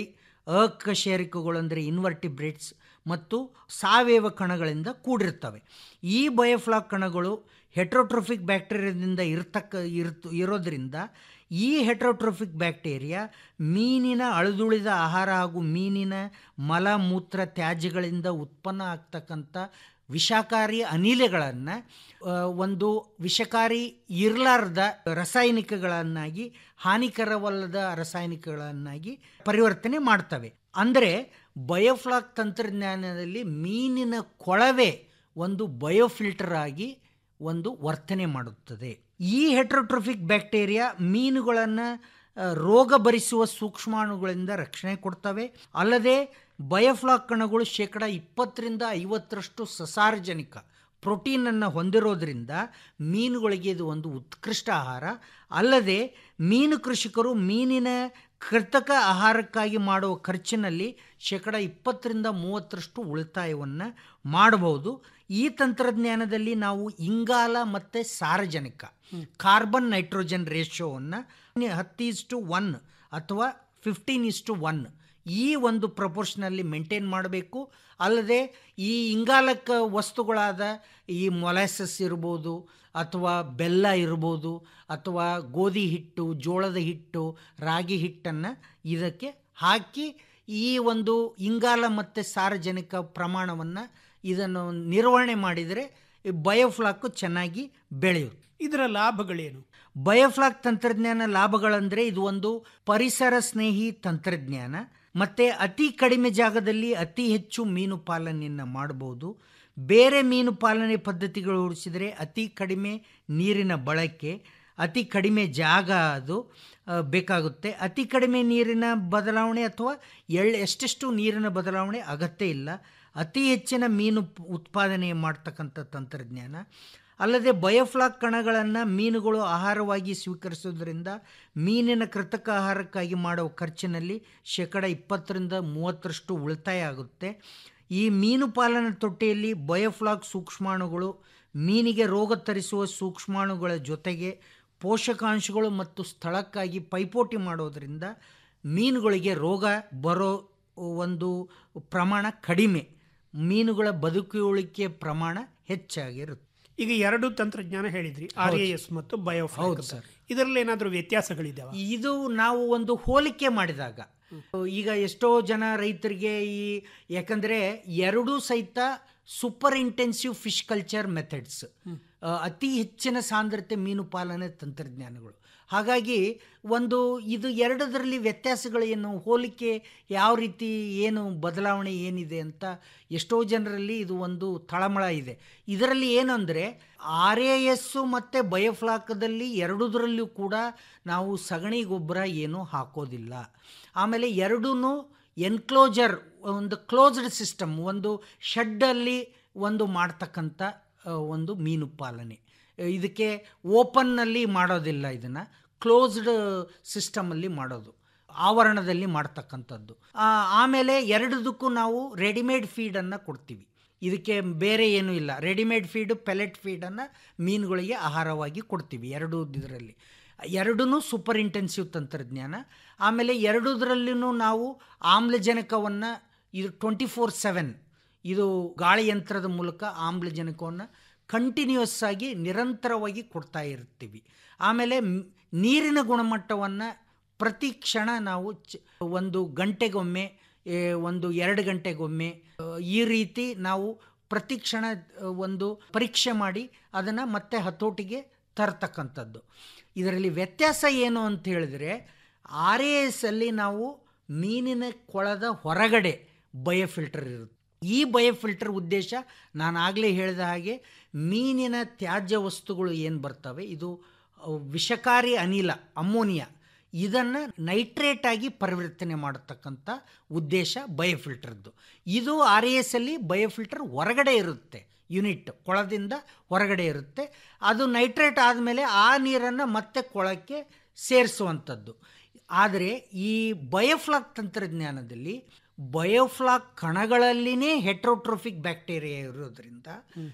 ಅಕಶೇರಿಕಗಳು ಅಂದರೆ ಇನ್ವರ್ಟಿಬ್ರೇಟ್ಸ್ ಮತ್ತು ಸಾವಯವ ಕಣಗಳಿಂದ ಕೂಡಿರ್ತವೆ ಈ ಬಯೋಫ್ಲಾಕ್ ಕಣಗಳು ಹೆಟ್ರೋಟ್ರೋಫಿಕ್ ಬ್ಯಾಕ್ಟೀರಿಯಾದಿಂದ ಇರ್ತಕ್ಕ ಇರ್ತ ಇರೋದ್ರಿಂದ ಈ ಹೆಟ್ರೋಟ್ರೋಫಿಕ್ ಬ್ಯಾಕ್ಟೀರಿಯಾ ಮೀನಿನ ಅಳಿದುಳಿದ ಆಹಾರ ಹಾಗೂ ಮೀನಿನ ಮಲ ಮೂತ್ರ ತ್ಯಾಜ್ಯಗಳಿಂದ ಉತ್ಪನ್ನ ಆಗ್ತಕ್ಕಂಥ ವಿಷಕಾರಿ ಅನಿಲಗಳನ್ನು ಒಂದು ವಿಷಕಾರಿ ಇರಲಾರ್ದ ರಾಸಾಯನಿಕಗಳನ್ನಾಗಿ ಹಾನಿಕರವಲ್ಲದ ರಾಸಾಯನಿಕಗಳನ್ನಾಗಿ ಪರಿವರ್ತನೆ ಮಾಡ್ತವೆ ಅಂದರೆ ಬಯೋಫ್ಲಾಕ್ ತಂತ್ರಜ್ಞಾನದಲ್ಲಿ ಮೀನಿನ ಕೊಳವೆ ಒಂದು ಬಯೋಫಿಲ್ಟರ್ ಆಗಿ ಒಂದು ವರ್ತನೆ ಮಾಡುತ್ತದೆ ಈ ಹೆಟ್ರೋಟ್ರೋಫಿಕ್ ಬ್ಯಾಕ್ಟೀರಿಯಾ ಮೀನುಗಳನ್ನು ಆ, ರೋಗ ಭರಿಸುವ ಸೂಕ್ಷ್ಮಾಣುಗಳಿಂದ ರಕ್ಷಣೆ ಕೊಡ್ತವೆ ಅಲ್ಲದೆ ಬಯೋಫ್ಲಾಕ್ ಕಣಗಳು ಶೇಕಡ ಇಪ್ಪತ್ತರಿಂದ ಐವತ್ತರಷ್ಟು ಸಸಾರ್ಜನಿಕ ಪ್ರೋಟೀನನ್ನು ಹೊಂದಿರೋದ್ರಿಂದ ಮೀನುಗಳಿಗೆ ಇದು ಒಂದು ಉತ್ಕೃಷ್ಟ ಆಹಾರ ಅಲ್ಲದೆ ಮೀನು ಕೃಷಿಕರು ಮೀನಿನ ಕೃತಕ ಆಹಾರಕ್ಕಾಗಿ ಮಾಡುವ ಖರ್ಚಿನಲ್ಲಿ ಶೇಕಡ ಇಪ್ಪತ್ತರಿಂದ ಮೂವತ್ತರಷ್ಟು ಉಳಿತಾಯವನ್ನು ಮಾಡಬಹುದು ಈ ತಂತ್ರಜ್ಞಾನದಲ್ಲಿ ನಾವು ಇಂಗಾಲ ಮತ್ತು ಸಾರಜನಕ ಕಾರ್ಬನ್ ನೈಟ್ರೋಜನ್ ರೇಷಿಯೋವನ್ನು ಹತ್ತು ಇಸ್ಟು ಒನ್ ಅಥವಾ ಫಿಫ್ಟೀನ್ ಇಸ್ಟು ಒನ್ ಈ ಒಂದು ಪ್ರಪೋರ್ಷನಲ್ಲಿ ಮೇಂಟೈನ್ ಮಾಡಬೇಕು ಅಲ್ಲದೆ ಈ ಇಂಗಾಲಕ ವಸ್ತುಗಳಾದ ಈ ಮೊಲಾಸಸ್ ಇರ್ಬೋದು ಅಥವಾ ಬೆಲ್ಲ ಇರ್ಬೋದು ಅಥವಾ ಗೋಧಿ ಹಿಟ್ಟು ಜೋಳದ ಹಿಟ್ಟು ರಾಗಿ ಹಿಟ್ಟನ್ನು ಇದಕ್ಕೆ ಹಾಕಿ ಈ ಒಂದು ಇಂಗಾಲ ಮತ್ತು ಸಾರಜನಕ ಪ್ರಮಾಣವನ್ನು ಇದನ್ನು ನಿರ್ವಹಣೆ ಮಾಡಿದರೆ ಬಯೋಫ್ಲಾಕು ಚೆನ್ನಾಗಿ ಬೆಳೆಯುತ್ತೆ ಇದರ ಲಾಭಗಳೇನು ಬಯೋಫ್ಲಾಕ್ ತಂತ್ರಜ್ಞಾನ ಲಾಭಗಳಂದರೆ ಇದು ಒಂದು ಪರಿಸರ ಸ್ನೇಹಿ ತಂತ್ರಜ್ಞಾನ ಮತ್ತು ಅತಿ ಕಡಿಮೆ ಜಾಗದಲ್ಲಿ ಅತಿ ಹೆಚ್ಚು ಮೀನು ಪಾಲನೆಯನ್ನು ಮಾಡಬಹುದು ಬೇರೆ ಮೀನು ಪಾಲನೆ ಪದ್ಧತಿಗಳು ಹೋಲಿಸಿದರೆ ಅತಿ ಕಡಿಮೆ ನೀರಿನ ಬಳಕೆ ಅತಿ ಕಡಿಮೆ ಜಾಗ ಅದು ಆ, ಬೇಕಾಗುತ್ತೆ ಅತಿ ಕಡಿಮೆ ನೀರಿನ ಬದಲಾವಣೆ ಅಥವಾ ಎಳ್ ಎಷ್ಟೆಷ್ಟು ನೀರಿನ ಬದಲಾವಣೆ ಅಗತ್ಯ ಇಲ್ಲ ಅತಿ ಹೆಚ್ಚಿನ ಮೀನು ಪ್- ಉತ್ಪಾದನೆ ಮಾಡ್ತಕ್ಕಂಥ ತಂತ್ರಜ್ಞಾನ ಅಲ್ಲದೆ ಬಯೋಫ್ಲಾಕ್ ಕಣಗಳನ್ನು ಮೀನುಗಳು ಆಹಾರವಾಗಿ ಸ್ವೀಕರಿಸೋದ್ರಿಂದ ಮೀನಿನ ಕೃತಕ ಆಹಾರಕ್ಕಾಗಿ ಮಾಡುವ ಖರ್ಚಿನಲ್ಲಿ ಶೇಕಡ ಇಪ್ಪತ್ತರಿಂದ ಮೂವತ್ತರಷ್ಟು ಉಳಿತಾಯ ಆಗುತ್ತೆ ಈ ಮೀನು ಪಾಲನಾ ತೊಟ್ಟಿಯಲ್ಲಿ ಬಯೋಫ್ಲಾಕ್ ಸೂಕ್ಷ್ಮಾಣುಗಳು ಮೀನಿಗೆ ರೋಗ ತರಿಸುವ ಸೂಕ್ಷ್ಮಾಣುಗಳ ಜೊತೆಗೆ ಪೋಷಕಾಂಶಗಳು ಮತ್ತು ಸ್ಥಳಕ್ಕಾಗಿ ಪೈಪೋಟಿ ಮಾಡೋದರಿಂದ ಮೀನುಗಳಿಗೆ ರೋಗ ಬರೋ ಒಂದು ಪ್ರಮಾಣ ಕಡಿಮೆ ಮೀನುಗಳ ಬದುಕುಳಿಕೆ ಪ್ರಮಾಣ ಹೆಚ್ಚಾಗಿರುತ್ತೆ ಈಗ ಎರಡು ತಂತ್ರಜ್ಞಾನ ಹೇಳಿದ್ರಿ ಆರ್ ಎ ಎಸ್ ಮತ್ತು ಬಯೋಫ್ಲಾಕ್ ಹೌದು ಸರ್. ಇದರಲ್ಲಿ ಏನಾದರೂ ವ್ಯತ್ಯಾಸಗಳಿದ್ದಾವ ಇದು ನಾವು ಒಂದು ಹೋಲಿಕೆ ಮಾಡಿದಾಗ ಈಗ ಎಷ್ಟೋ ಜನ ರೈತರಿಗೆ ಈ ಯಾಕಂದರೆ ಎರಡೂ ಸಹಿತ super intensive fish culture methods ಅತಿ ಹೆಚ್ಚಿನ ಸಾಂದ್ರತೆ ಮೀನು ಪಾಲನೆ ತಂತ್ರಜ್ಞಾನಗಳು ಹಾಗಾಗಿ ಒಂದು ಇದು ಎರಡದರಲ್ಲಿ ವ್ಯತ್ಯಾಸಗಳು ಏನು ಹೋಲಿಕೆ ಯಾವ ರೀತಿ ಏನು ಬದಲಾವಣೆ ಏನಿದೆ ಅಂತ ಎಷ್ಟೋ ಜನರಲ್ಲಿ ಇದು ಒಂದು ತಳಮಳ ಇದೆ ಇದರಲ್ಲಿ ಏನಂದರೆ ಆರ್ ಎ ಎಸ್ಸು ಮತ್ತು ಬಯೋಫ್ಲಾಕದಲ್ಲಿ ಎರಡೂದರಲ್ಲೂ ಕೂಡ ನಾವು ಸಗಣಿ ಗೊಬ್ಬರ ಏನೂ ಹಾಕೋದಿಲ್ಲ ಆಮೇಲೆ ಎರಡೂ ಎನ್ಕ್ಲೋಜರ್ ಒಂದು ಕ್ಲೋಸ್ಡ್ ಸಿಸ್ಟಮ್ ಒಂದು ಶೆಡ್ಡಲ್ಲಿ ಒಂದು ಮಾಡ್ತಕ್ಕಂಥ ಆ, ಒಂದು ಮೀನು ಪಾಲನೆ ಇದಕ್ಕೆ ಓಪನ್ನಲ್ಲಿ ಮಾಡೋದಿಲ್ಲ ಇದನ್ನು ಕ್ಲೋಸ್ಡ್ ಸಿಸ್ಟಮಲ್ಲಿ ಮಾಡೋದು ಆವರಣದಲ್ಲಿ ಮಾಡ್ತಕ್ಕಂಥದ್ದು ಆ, ಆಮೇಲೆ ಎರಡದಕ್ಕೂ ನಾವು ರೆಡಿಮೇಡ್ ಫೀಡನ್ನು ಕೊಡ್ತೀವಿ ಇದಕ್ಕೆ ಬೇರೆ ಏನೂ ಇಲ್ಲ ರೆಡಿಮೇಡ್ ಫೀಡು ಪೆಲೆಟ್ ಫೀಡನ್ನು ಮೀನುಗಳಿಗೆ ಆಹಾರವಾಗಿ ಕೊಡ್ತೀವಿ ಎರಡೂ ಇದರಲ್ಲಿ ಎರಡೂ ಸೂಪರ್ ಇಂಟೆನ್ಸಿವ್ ತಂತ್ರಜ್ಞಾನ ಆಮೇಲೆ ಎರಡೂದ್ರಲ್ಲೂ ನಾವು ಆಮ್ಲಜನಕವನ್ನು ಇದು ಟ್ವೆಂಟಿ ಫೋರ್ ಸೆವೆನ್ ಇದು ಗಾಳಿ ಯಂತ್ರದ ಮೂಲಕ ಆಮ್ಲಜನಕವನ್ನು ಕಂಟಿನ್ಯೂಸ್ ಆಗಿ ನಿರಂತರವಾಗಿ ಕೊಡ್ತಾ ಇರ್ತೀವಿ ಆಮೇಲೆ ಮ್- ನೀರಿನ ಗುಣಮಟ್ಟವನ್ನು ಪ್ರತಿ ಕ್ಷಣ ನಾವು ಚ ಒಂದು ಗಂಟೆಗೊಮ್ಮೆ ಏ, ಒಂದು ಎರಡು ಗಂಟೆಗೊಮ್ಮೆ ಆ, ಈ ರೀತಿ ನಾವು ಪ್ರತಿ ಕ್ಷಣ ಆ, ಒಂದು ಪರೀಕ್ಷೆ ಮಾಡಿ ಅದನ್ನು ಮತ್ತೆ ಹತೋಟಿಗೆ ತರ್ತಕ್ಕಂಥದ್ದು ಇದರಲ್ಲಿ ವ್ಯತ್ಯಾಸ ಏನು ಅಂತ ಹೇಳಿದ್ರೆ ಆರ್ ಎ ಎಸ್ ಅಲ್ಲಿ ನಾವು ಮೀನಿನ ಕೊಳದ ಹೊರಗಡೆ ಬಯೋಫಿಲ್ಟರ್ ಇರುತ್ತೆ ಈ ಬಯೋಫಿಲ್ಟರ್ ಉದ್ದೇಶ ನಾನು ಆಗಲೇ ಹೇಳಿದ ಹಾಗೆ ಮೀನಿನ ತ್ಯಾಜ್ಯ ವಸ್ತುಗಳು ಏನು ಬರ್ತವೆ ಇದು ಅಹ್, ವಿಷಕಾರಿ ಅನಿಲ ಅಮೋನಿಯಾ ಇದನ್ನು ನೈಟ್ರೇಟ್ ಆಗಿ ಪರಿವರ್ತನೆ ಮಾಡತಕ್ಕಂಥ ಉದ್ದೇಶ ಬಯೋಫಿಲ್ಟರ್ದು ಇದು ಆರ್ ಎ ಎಸ್ ಅಲ್ಲಿ ಬಯೋಫಿಲ್ಟರ್ ಹೊರಗಡೆ ಇರುತ್ತೆ ಯೂನಿಟ್ ಕೊಳದಿಂದ ಹೊರಗಡೆ ಇರುತ್ತೆ ಅದು ನೈಟ್ರೇಟ್ ಆದಮೇಲೆ ಆ ನೀರನ್ನು ಮತ್ತೆ ಕೊಳಕ್ಕೆ ಸೇರಿಸುವಂಥದ್ದು ಆದರೆ ಈ ಬಯೋಫ್ಲಾಕ್ ತಂತ್ರಜ್ಞಾನದಲ್ಲಿ ಬಯೋಫ್ಲಾಕ್ ಕಣಗಳಲ್ಲಿನೇ ಹೆಟ್ರೋಟ್ರೋಫಿಕ್ ಬ್ಯಾಕ್ಟೀರಿಯಾ ಇರೋದ್ರಿಂದ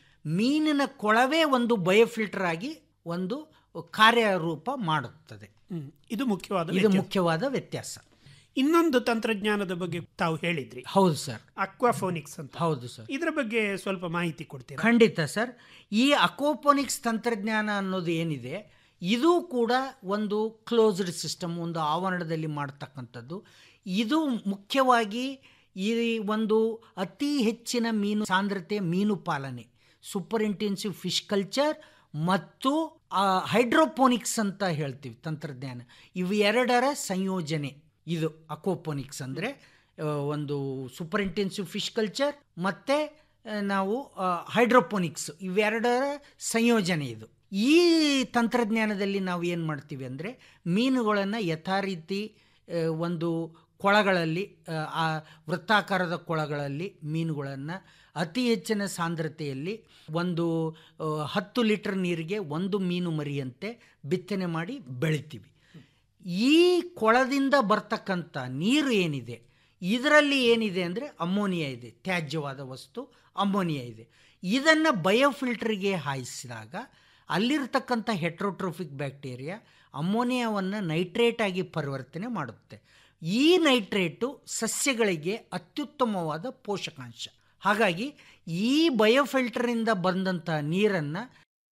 ಮೀನಿನ ಕೊಳವೇ ಒಂದು ಬಯೋಫಿಲ್ಟರ್ ಆಗಿ ಒಂದು ಕಾರ್ಯರೂಪ ಮಾಡುತ್ತದೆ ಹ್ಮ್. ಇದು ಮುಖ್ಯವಾದ ಇದು ವ್ಯತ್ಯಾಸ. ಮುಖ್ಯವಾದ ವ್ಯತ್ಯಾಸ ಇನ್ನೊಂದು ತಂತ್ರಜ್ಞಾನದ ಬಗ್ಗೆ ತಾವು ಹೇಳಿದ್ರಿ ಹೌದು ಸರ್ ಅಕ್ವಾಫೋನಿಕ್ಸ್ ಅಂತ ಹೌದು ಸರ್ ಇದರ ಬಗ್ಗೆ ಸ್ವಲ್ಪ ಮಾಹಿತಿ ಕೊಡ್ತೀರಾ ಖಂಡಿತ ಸರ್ ಈ ಅಕೋಪೋನಿಕ್ಸ್ ತಂತ್ರಜ್ಞಾನ ಅನ್ನೋದು ಏನಿದೆ ಇದು ಕೂಡ ಒಂದು ಕ್ಲೋಸ್ಡ್ ಸಿಸ್ಟಮ್ ಒಂದು ಆವರಣದಲ್ಲಿ ಮಾಡ್ತಕ್ಕಂಥದ್ದು ಇದು ಮುಖ್ಯವಾಗಿ ಈ ಒಂದು ಅತಿ ಹೆಚ್ಚಿನ ಮೀನು ಸಾಂದ್ರತೆ ಮೀನು ಪಾಲನೆ ಸೂಪರ್ ಇಂಟೆನ್ಸಿವ್ ಫಿಶ್ ಕಲ್ಚರ್ ಮತ್ತು ಹೈಡ್ರೋಪೋನಿಕ್ಸ್ ಅಂತ ಹೇಳ್ತೀವಿ ತಂತ್ರಜ್ಞಾನ ಇವು ಎರಡರ ಸಂಯೋಜನೆ ಇದು ಅಕೋಪೋನಿಕ್ಸ್ ಅಂದರೆ ಒಂದು ಸೂಪರ್ ಇಂಟೆನ್ಸಿವ್ ಫಿಶ್ ಕಲ್ಚರ್ ಮತ್ತು ನಾವು ಹೈಡ್ರೋಪೋನಿಕ್ಸ್ ಇವೆರಡರ ಸಂಯೋಜನೆ ಇದು ಈ ತಂತ್ರಜ್ಞಾನದಲ್ಲಿ ನಾವು ಏನು ಮಾಡ್ತೀವಿ ಅಂದರೆ ಮೀನುಗಳನ್ನು ಯಥಾರೀತಿ ಆ, ಒಂದು ಕೊಳಗಳಲ್ಲಿ ಆ, ಆ ವೃತ್ತಾಕಾರದ ಕೊಳಗಳಲ್ಲಿ ಮೀನುಗಳನ್ನು ಅತಿ ಹೆಚ್ಚಿನ ಸಾಂದ್ರತೆಯಲ್ಲಿ ಒಂದು ಆ, ಹತ್ತು ಲೀಟರ್ ನೀರಿಗೆ ಒಂದು ಮೀನು ಮರಿಯಂತೆ ಬಿತ್ತನೆ ಮಾಡಿ ಬೆಳಿತೀವಿ ಈ ಕೊಳದಿಂದ ಬರ್ತಕ್ಕಂಥ ನೀರು ಏನಿದೆ ಇದರಲ್ಲಿ ಏನಿದೆ ಅಂದರೆ ಅಮೋನಿಯಾ ಇದೆ ತ್ಯಾಜ್ಯವಾದ ವಸ್ತು ಅಮೋನಿಯಾ ಇದೆ ಇದನ್ನು ಬಯೋಫಿಲ್ಟರ್ಗೆ ಹಾಯಿಸಿದಾಗ ಅಲ್ಲಿರ್ತಕ್ಕಂಥ ಹೆಟ್ರೋಟ್ರೋಫಿಕ್ ಬ್ಯಾಕ್ಟೀರಿಯಾ ಅಮೋನಿಯಾವನ್ನು ನೈಟ್ರೇಟ್ ಆಗಿ ಪರಿವರ್ತನೆ ಮಾಡುತ್ತೆ ಈ ನೈಟ್ರೇಟು ಸಸ್ಯಗಳಿಗೆ ಅತ್ಯುತ್ತಮವಾದ ಪೋಷಕಾಂಶ ಹಾಗಾಗಿ ಈ ಬಯೋಫಿಲ್ಟರಿಂದ ಬಂದಂಥ ನೀರನ್ನು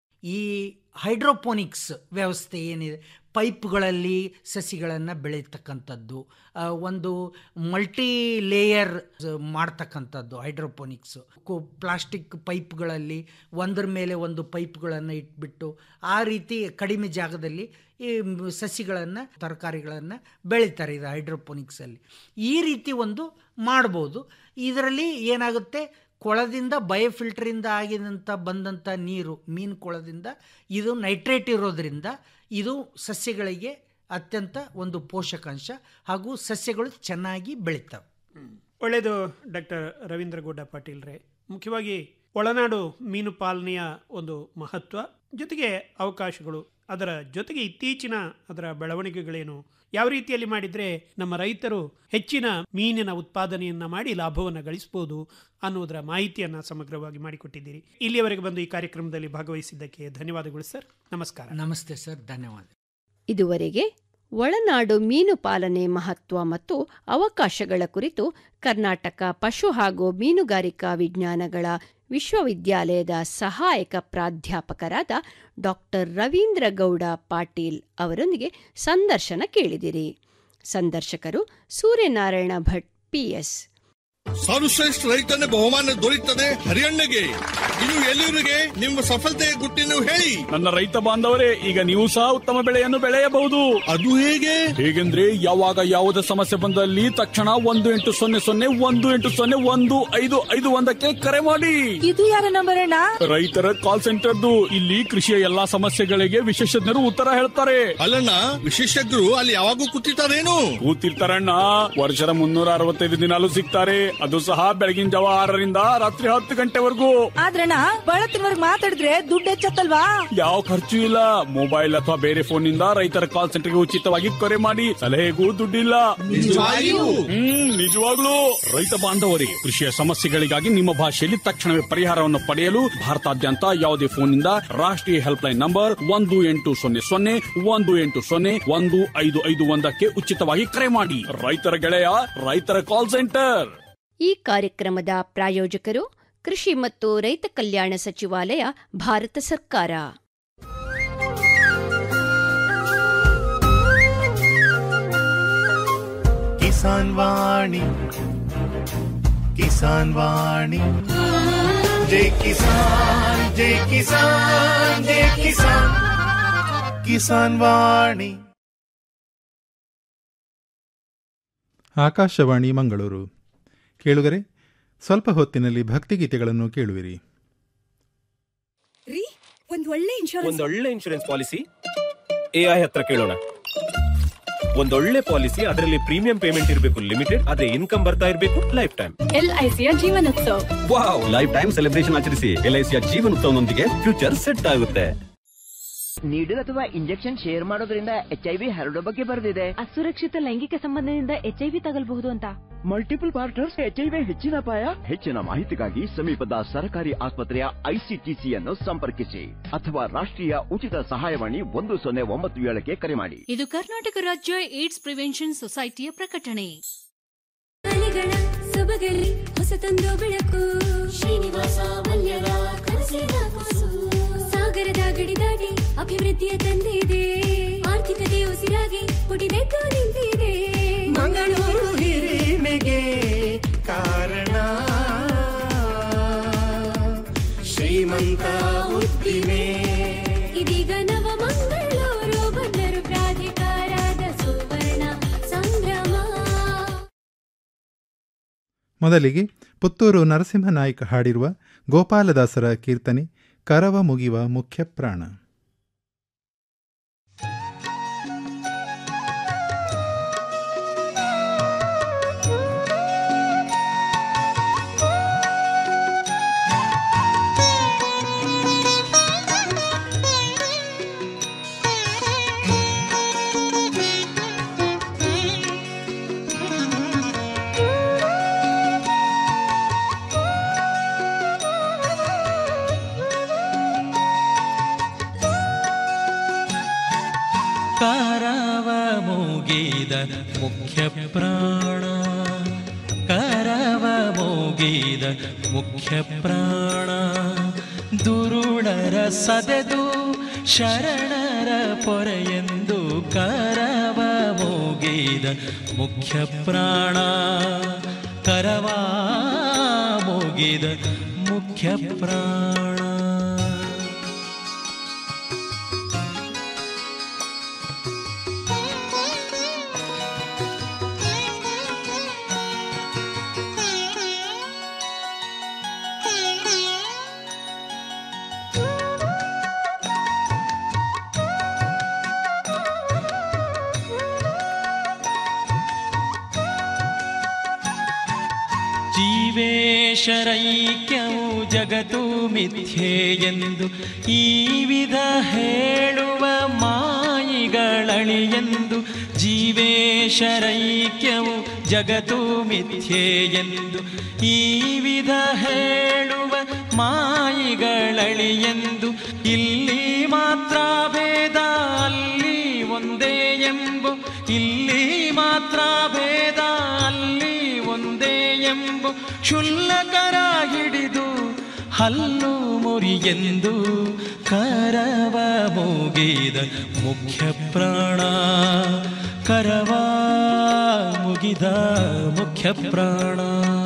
ಈ ಹೈಡ್ರೋಪೋನಿಕ್ಸ್ ವ್ಯವಸ್ಥೆ ಏನಿದೆ ಪೈಪ್ಗಳಲ್ಲಿ ಸಸಿಗಳನ್ನು ಬೆಳೀತಕ್ಕಂಥದ್ದು ಆ, ಒಂದು ಮಲ್ಟಿ ಲೇಯರ್ ಮಾಡ್ತಕ್ಕಂಥದ್ದು ಹೈಡ್ರೋಪೋನಿಕ್ಸ್ ಪ್ಲಾಸ್ಟಿಕ್ ಪೈಪ್ಗಳಲ್ಲಿ ಒಂದರ ಮೇಲೆ ಒಂದು ಪೈಪ್ಗಳನ್ನು ಇಟ್ಬಿಟ್ಟು ಆ ರೀತಿ ಕಡಿಮೆ ಜಾಗದಲ್ಲಿ ಈ ಸಸಿಗಳನ್ನು ತರಕಾರಿಗಳನ್ನು ಬೆಳೀತಾರೆ ಇದು ಹೈಡ್ರೋಪೋನಿಕ್ಸಲ್ಲಿ ಈ ರೀತಿ ಒಂದು ಮಾಡ್ಬೋದು ಇದರಲ್ಲಿ ಏನಾಗುತ್ತೆ ಕೊಳದಿಂದ ಬಯೋಫಿಲ್ಟರಿಂದ ಆಗಿದಂಥ ಬಂದಂಥ ನೀರು ಮೀನು ಕೊಳದಿಂದ ಇದು ನೈಟ್ರೇಟ್ ಇರೋದ್ರಿಂದ ಇದು ಸಸ್ಯಗಳಿಗೆ ಅತ್ಯಂತ ಒಂದು ಪೋಷಕಾಂಶ ಹಾಗೂ ಸಸ್ಯಗಳು ಚೆನ್ನಾಗಿ ಬೆಳೀತವೆ ಒಳ್ಳೆಯದು ಡಾಕ್ಟರ್ ರವೀಂದ್ರ ಗೌಡ ಪಾಟೀಲ್ರೆ ಮುಖ್ಯವಾಗಿ ಒಳನಾಡು ಮೀನು ಪಾಲನೆಯ ಒಂದು ಮಹತ್ವ ಜೊತೆಗೆ ಅವಕಾಶಗಳು ಅದರ ಜೊತೆಗೆ ಇತ್ತೀಚಿನ ಅದರ ಬೆಳವಣಿಗೆಗಳೇನು ಯಾವ ರೀತಿಯಲ್ಲಿ ಮಾಡಿದ್ರೆ ನಮ್ಮ ರೈತರು ಹೆಚ್ಚಿನ ಮೀನಿನ ಉತ್ಪಾದನೆಯನ್ನ ಮಾಡಿ ಲಾಭವನ್ನು ಗಳಿಸಬಹುದು ಅನ್ನೋದರ ಮಾಹಿತಿಯನ್ನ ಸಮಗ್ರವಾಗಿ ಮಾಡಿಕೊಟ್ಟಿದ್ದೀರಿ ಇಲ್ಲಿಯವರೆಗೆ ಬಂದು ಈ ಕಾರ್ಯಕ್ರಮದಲ್ಲಿ ಭಾಗವಹಿಸಿದ್ದಕ್ಕೆ ಧನ್ಯವಾದಗಳು ಸರ್ ನಮಸ್ಕಾರ ನಮಸ್ತೆ ಸರ್ ಧನ್ಯವಾದ ಇದುವರೆಗೆ ಒಳನಾಡು ಮೀನು ಪಾಲನೆ ಮಹತ್ವ ಮತ್ತು ಅವಕಾಶಗಳ ಕುರಿತು ಕರ್ನಾಟಕ ಪಶು ಹಾಗೂ ಮೀನುಗಾರಿಕಾ ವಿಜ್ಞಾನಗಳ ವಿಶ್ವವಿದ್ಯಾಲಯದ ಸಹಾಯಕ ಪ್ರಾಧ್ಯಾಪಕರಾದ ಡಾಕ್ಟರ್ ರವೀಂದ್ರ ಗೌಡ ಪಾಟೀಲ್ ಅವರೊಂದಿಗೆ ಸಂದರ್ಶನ ಕೇಳಿದಿರಿ ಸಂದರ್ಶಕರು ಸೂರ್ಯನಾರಾಯಣ ಭಟ್ ಪಿಎಸ್ ಸರ್ವಶ್ರೇಷ್ಠ ರೈತನ ಬಹುಮಾನ ದೊರೆಯುತ್ತದೆ ಹರಿಯಣ್ಣಗೆ ಇನ್ನು ಎಲ್ಲರಿಗೆ ನಿಮ್ಮ ಸಫಲತೆಯ ಗುಟ್ಟಿನ ಹೇಳಿ ನನ್ನ ರೈತ ಬಾಂಧವರೇ ಈಗ ನೀವು ಸಹ ಉತ್ತಮ ಬೆಳೆಯನ್ನು ಬೆಳೆಯಬಹುದು ಅದು ಹೇಗೆ ಹೇಗೆಂದ್ರೆ ಯಾವಾಗ ಯಾವುದೇ ಸಮಸ್ಯೆ ಬಂದಲ್ಲಿ ತಕ್ಷಣ ಒಂದು ಎಂಟು ಸೊನ್ನೆ ಸೊನ್ನೆ ಒಂದು ಎಂಟು ಸೊನ್ನೆ ಒಂದು ಐದು ಐದು ಒಂದಕ್ಕೆ ಕರೆ ಮಾಡಿ ಇದು ಯಾರ ನಂಬರ್ ಅಣ್ಣ ರೈತರ ಕಾಲ್ ಸೆಂಟರ್ದು ಇಲ್ಲಿ ಕೃಷಿಯ ಎಲ್ಲಾ ಸಮಸ್ಯೆಗಳಿಗೆ ವಿಶೇಷಜ್ಞರು ಉತ್ತರ ಹೇಳ್ತಾರೆ ಅಲ್ಲಣ್ಣ ವಿಶೇಷಜ್ಞರು ಅಲ್ಲಿ ಯಾವಾಗೂ ಕೂತಿರ್ತಾರೇನು ಕೂತಿರ್ತಾರಣ್ಣ ವರ್ಷದ ಮುನ್ನೂರ ಅರವತ್ತೈದು ದಿನಾಲು ಸಿಗ್ತಾರೆ ಅದು ಸಹ ಬೆಳಗಿನ ಜಾವ ಆರರಿಂದ ರಾತ್ರಿ ಹತ್ತು ಗಂಟೆವರೆಗೂ ಆದ್ರಣ್ಣ ಬಳತ್ತಿನವರ್ಗ್ ಮಾತಾಡಿದ್ರೆ ದುಡ್ಡು ಹೆಚ್ಚತ್ತಲ್ವಾ ಯಾವ ಖರ್ಚು ಇಲ್ಲ ಮೊಬೈಲ್ ಅಥವಾ ಬೇರೆ ಫೋನ್ ನಿಂದ ರೈತರ ಕಾಲ್ ಸೆಂಟರ್ಗೆ ಉಚಿತವಾಗಿ ಕರೆ ಮಾಡಿ ಸಲಹೆಗೂ ದುಡ್ಡಿಲ್ಲ ನಿಜವಾಗಿಯೂ? ಹ್ಮ್ ನಿಜವಾಗ್ಲೂ ರೈತ ಬಾಂಧವರೇ ಕೃಷಿಯ ಸಮಸ್ಯೆಗಳಿಗಾಗಿ ನಿಮ್ಮ ಭಾಷೆಯಲ್ಲಿ ತಕ್ಷಣವೇ ಪರಿಹಾರವನ್ನು ಪಡೆಯಲು ಭಾರತಾದ್ಯಂತ ಯಾವುದೇ ಫೋನ್ ನಿಂದ ರಾಷ್ಟ್ರೀಯ ಹೆಲ್ಪ್ ಲೈನ್ ನಂಬರ್ ಒಂದು ಎಂಟು ಸೊನ್ನೆ ಸೊನ್ನೆ ಒಂದು ಎಂಟು ಸೊನ್ನೆ ಒಂದು ಐದು ಐದು ಒಂದಕ್ಕೆ ಉಚಿತವಾಗಿ ಕರೆ ಮಾಡಿ ರೈತರ ಗೆಳೆಯ ರೈತರ ಕಾಲ್ ಸೆಂಟರ್ ಈ ಕಾರ್ಯಕ್ರಮದ ಪ್ರಾಯೋಜಕರು ಕೃಷಿ ಮತ್ತು ರೈತ ಕಲ್ಯಾಣ ಸಚಿವಾಲಯ ಭಾರತ ಸರ್ಕಾರ ಕಿಸಾನ್ ವಾಣಿ ಕಿಸಾನ್ ವಾಣಿ ಜೈ ಕಿಸಾನ್ ಜೈ ಕಿಸಾನ್ ಜೈ ಕಿಸಾನ್ ಕಿಸಾನ್ ವಾಣಿ ಆಕಾಶವಾಣಿ ಮಂಗಳೂರು ಕೇಳುಗರೆ ಸ್ವಲ್ಪ ಹೊತ್ತಿನಲ್ಲಿ ಭಕ್ತಿಗೀತೆಗಳನ್ನು ಕೇಳುವಿರಿ ರೀ ಒಂದ್ ಒಳ್ಳೆ ಇನ್ಶೂರೆನ್ಸ್ ಒಂದೊಳ್ಳೆ ಇನ್ಶೂರೆನ್ಸ್ ಪಾಲಿಸಿ ಎಐ ಹತ್ರ ಕೇಳೋಣ ಒಂದೊಳ್ಳೆ ಪಾಲಿಸಿ ಅದರಲ್ಲಿ ಪ್ರೀಮಿಯಂ ಪೇಮೆಂಟ್ ಇರಬೇಕು ಲಿಮಿಟೆಡ್ ಅದೇ ಇನ್ಕಮ್ ಬರ್ತಾ ಇರಬೇಕು ಲೈಫ್ ಟೈಮ್ ಎಲ್ಐಸಿಯ Jeevan Utsav wow lifetime celebration ಆಚರಿಸಿ ಎಲ್ಐಸಿಯ ಜೀವನೋತ್ಸವನೊಂದಿಗೆ ಫ್ಯೂಚರ್ ಸೆಟ್ ಆಗುತ್ತೆ ನೀಡಲ್ ಅಥವಾ ಇಂಜೆಕ್ಷನ್ ಶೇರ್ ಮಾಡೋದ್ರಿಂದ ಎಚ್ ಐ ವಿ ಹರಡೋ ಬಗ್ಗೆ ಬರೆದಿದೆ ಅಸುರಕ್ಷಿತ ಲೈಂಗಿಕ ಸಂಬಂಧದಿಂದ ಎಚ್ಐವಿ ತಗಲ್ಬಹುದು ಅಂತ multiple partners H I V ಹೆಚ್ಚಿನ ಅಪಾಯ ಹೆಚ್ಚಿನ ಮಾಹಿತಿಗಾಗಿ ಸಮೀಪದ ಸರ್ಕಾರಿ ಆಸ್ಪತ್ರೆಯ ಐಸಿಟಿಸಿಯನ್ನು ಸಂಪರ್ಕಿಸಿ ಅಥವಾ ರಾಷ್ಟ್ರೀಯ ಉಚಿತ ಸಹಾಯವಾಣಿ ಒಂದು ಸೊನ್ನೆ ಒಂಬತ್ತು ಏಳಕ್ಕೆ ಕರೆ ಮಾಡಿ ಇದು ಕರ್ನಾಟಕ ರಾಜ್ಯ ಏಡ್ಸ್ ಪ್ರಿವೆನ್ಷನ್ ಸೊಸೈಟಿಯ ಪ್ರಕಟಣೆ ಅಲೆಗಳ ಸೊಬಗಲಿ ಹೊಸತೊಂದು ಬೆಳಕು ಶ್ರೀನಿವಾಸ ಮಲ್ಯರ ಕನಸಿನ ಕೂಸು ಸಾಗರದ ಗಡಿ ದಾಟಿ ಅಭಿವೃದ್ಧಿಯ ತಂದಿದೆ ಆರ್ಥಿಕತೆ ಉಸಿರಾಗಿ ಪುಟಿದೆದ್ದು ನಿಂತಿದೆ ಮಂಗಳೂರು ಹಿರಿಮೆಗೆ ಕಾರಣ ಶ್ರೀಮಂತ ಉದ್ದಿಮೆ ಇದೀಗ ನವ ಮಂಗಳೂರು ಬಂದರು ಪ್ರಾಧಿಕಾರದ ಸುವರ್ಣ ಸಂಭ್ರಮ ಮೊದಲಿಗೆ ಪುತ್ತೂರು ನರಸಿಂಹನಾಯ್ಕ ಹಾಡಿರುವ ಗೋಪಾಲದಾಸರ ಕೀರ್ತನೆ ಕರವ ಮುಗಿವ ಮುಖ್ಯ ಪ್ರಾಣ ಕರವ ಮುಗಿದ ಮುಖ್ಯ ಪ್ರಾಣ ಕರವ ಮುಗಿದ ಮುಖ್ಯ ಪ್ರಾಣ ದುರುಳರ ಸದೆದು ಶರಣರ ಪೊರೆಯೆಂದು ಕರವ ಮುಗಿದ ಮುಖ್ಯ ಪ್ರಾಣ ಕರವ ಮುಗಿದ ಮುಖ್ಯ ಪ್ರಾಣ ಜೀವೇಶರೈಕ್ಯವು ಜಗತ್ತು ಮಿಥ್ಯೆ ಎಂದು ಈ ವಿಧ ಹೇಳುವ ಮಾಯಿಗಳಳಿಯೆಂದು ಜೀವೇಶರೈಕ್ಯವು ಜಗತ್ತು ಮಿಥ್ಯೆ ಎಂದು ಈ ವಿಧ ಹೇಳುವ ಮಾಯಿಗಳಳಿಯೆಂದು ಇಲ್ಲಿ ಮಾತ್ರ ಭೇದ ಅಲ್ಲಿ ಒಂದೇ ಎಂಬು ಇಲ್ಲಿ ಮಾತ್ರ ಭೇದ ಅಲ್ಲಿ ಒಂದೇ ಎಂಬು ಕ್ಷುಲ್ಲಕರ ಹಿಡಿದು ಹಲ್ಲು ಮುರಿಯೆಂದು ಕರವ ಮುಗಿದ ಮುಖ್ಯ ಪ್ರಾಣ ಕರವ ಮುಗಿದ ಮುಖ್ಯ ಪ್ರಾಣ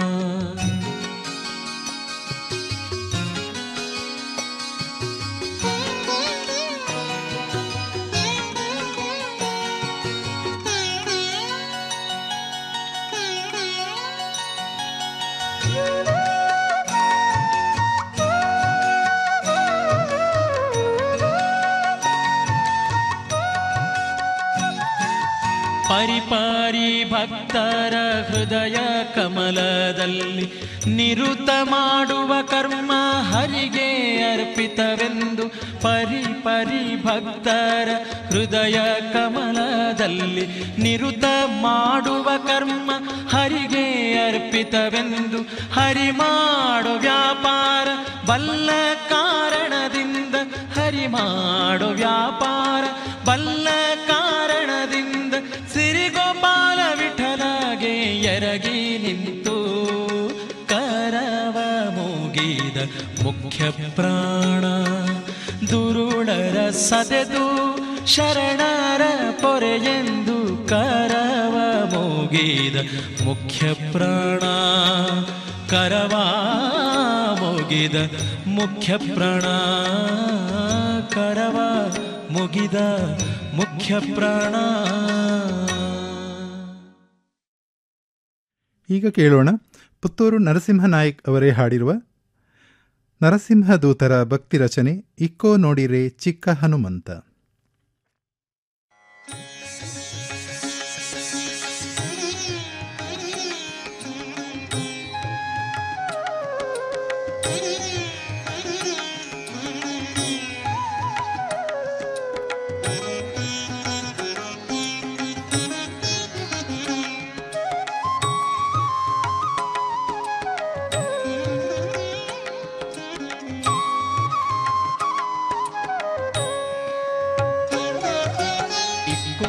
ಪರಿಪಾರಿ ಭಕ್ತರ ಹೃದಯ ಕಮಲದಲ್ಲಿ ನಿರುತ ಮಾಡುವ ಕರ್ಮ ಹರಿಗೆ ಅರ್ಪಿತವೆಂದು ಪರಿ ಪರಿ ಭಕ್ತರ ಹೃದಯ ಕಮಲದಲ್ಲಿ ನಿರುತ ಮಾಡುವ ಕರ್ಮ ಹರಿಗೆ ಅರ್ಪಿತವೆಂದು ಹರಿ ಮಾಡೋ ವ್ಯಾಪಾರ ಬಲ್ಲ ಕಾರಣದಿಂದ ಹರಿ ಮಾಡೋ ವ್ಯಾಪಾರ ಬಲ್ಲ ಕಾರಣದಿಂದ ಸಿರಿಗೋಪಾಲ ವಿಠಲಗೆ ಎರಗಿ ನಿಂತು ಕರವ ಮುಗಿದ ಮುಖ್ಯ ಪ್ರಾಣ ದುರುಳರ ಸದೆದು ಶರಣರ ಪೊರೆಯೆಂದು ಕರವ ಮುಗಿದ ಮುಖ್ಯ ಪ್ರಾಣ ಕರವ ಮುಗಿದ ಮುಖ್ಯ ಪ್ರಾಣ ಕರವ ಮುಗಿದ ಮುಖ್ಯ ಪ್ರಾಣ ಈಗ ಕೇಳೋಣ ಪುತ್ತೂರು ನರಸಿಂಹನಾಯ್ಕ್ ಅವರೇ ಹಾಡಿರುವ ನರಸಿಂಹದೂತರ ಭಕ್ತಿ ರಚನೆ ಇಕ್ಕೋ ನೋಡಿರೆ ಚಿಕ್ಕ ಹನುಮಂತ Thank you.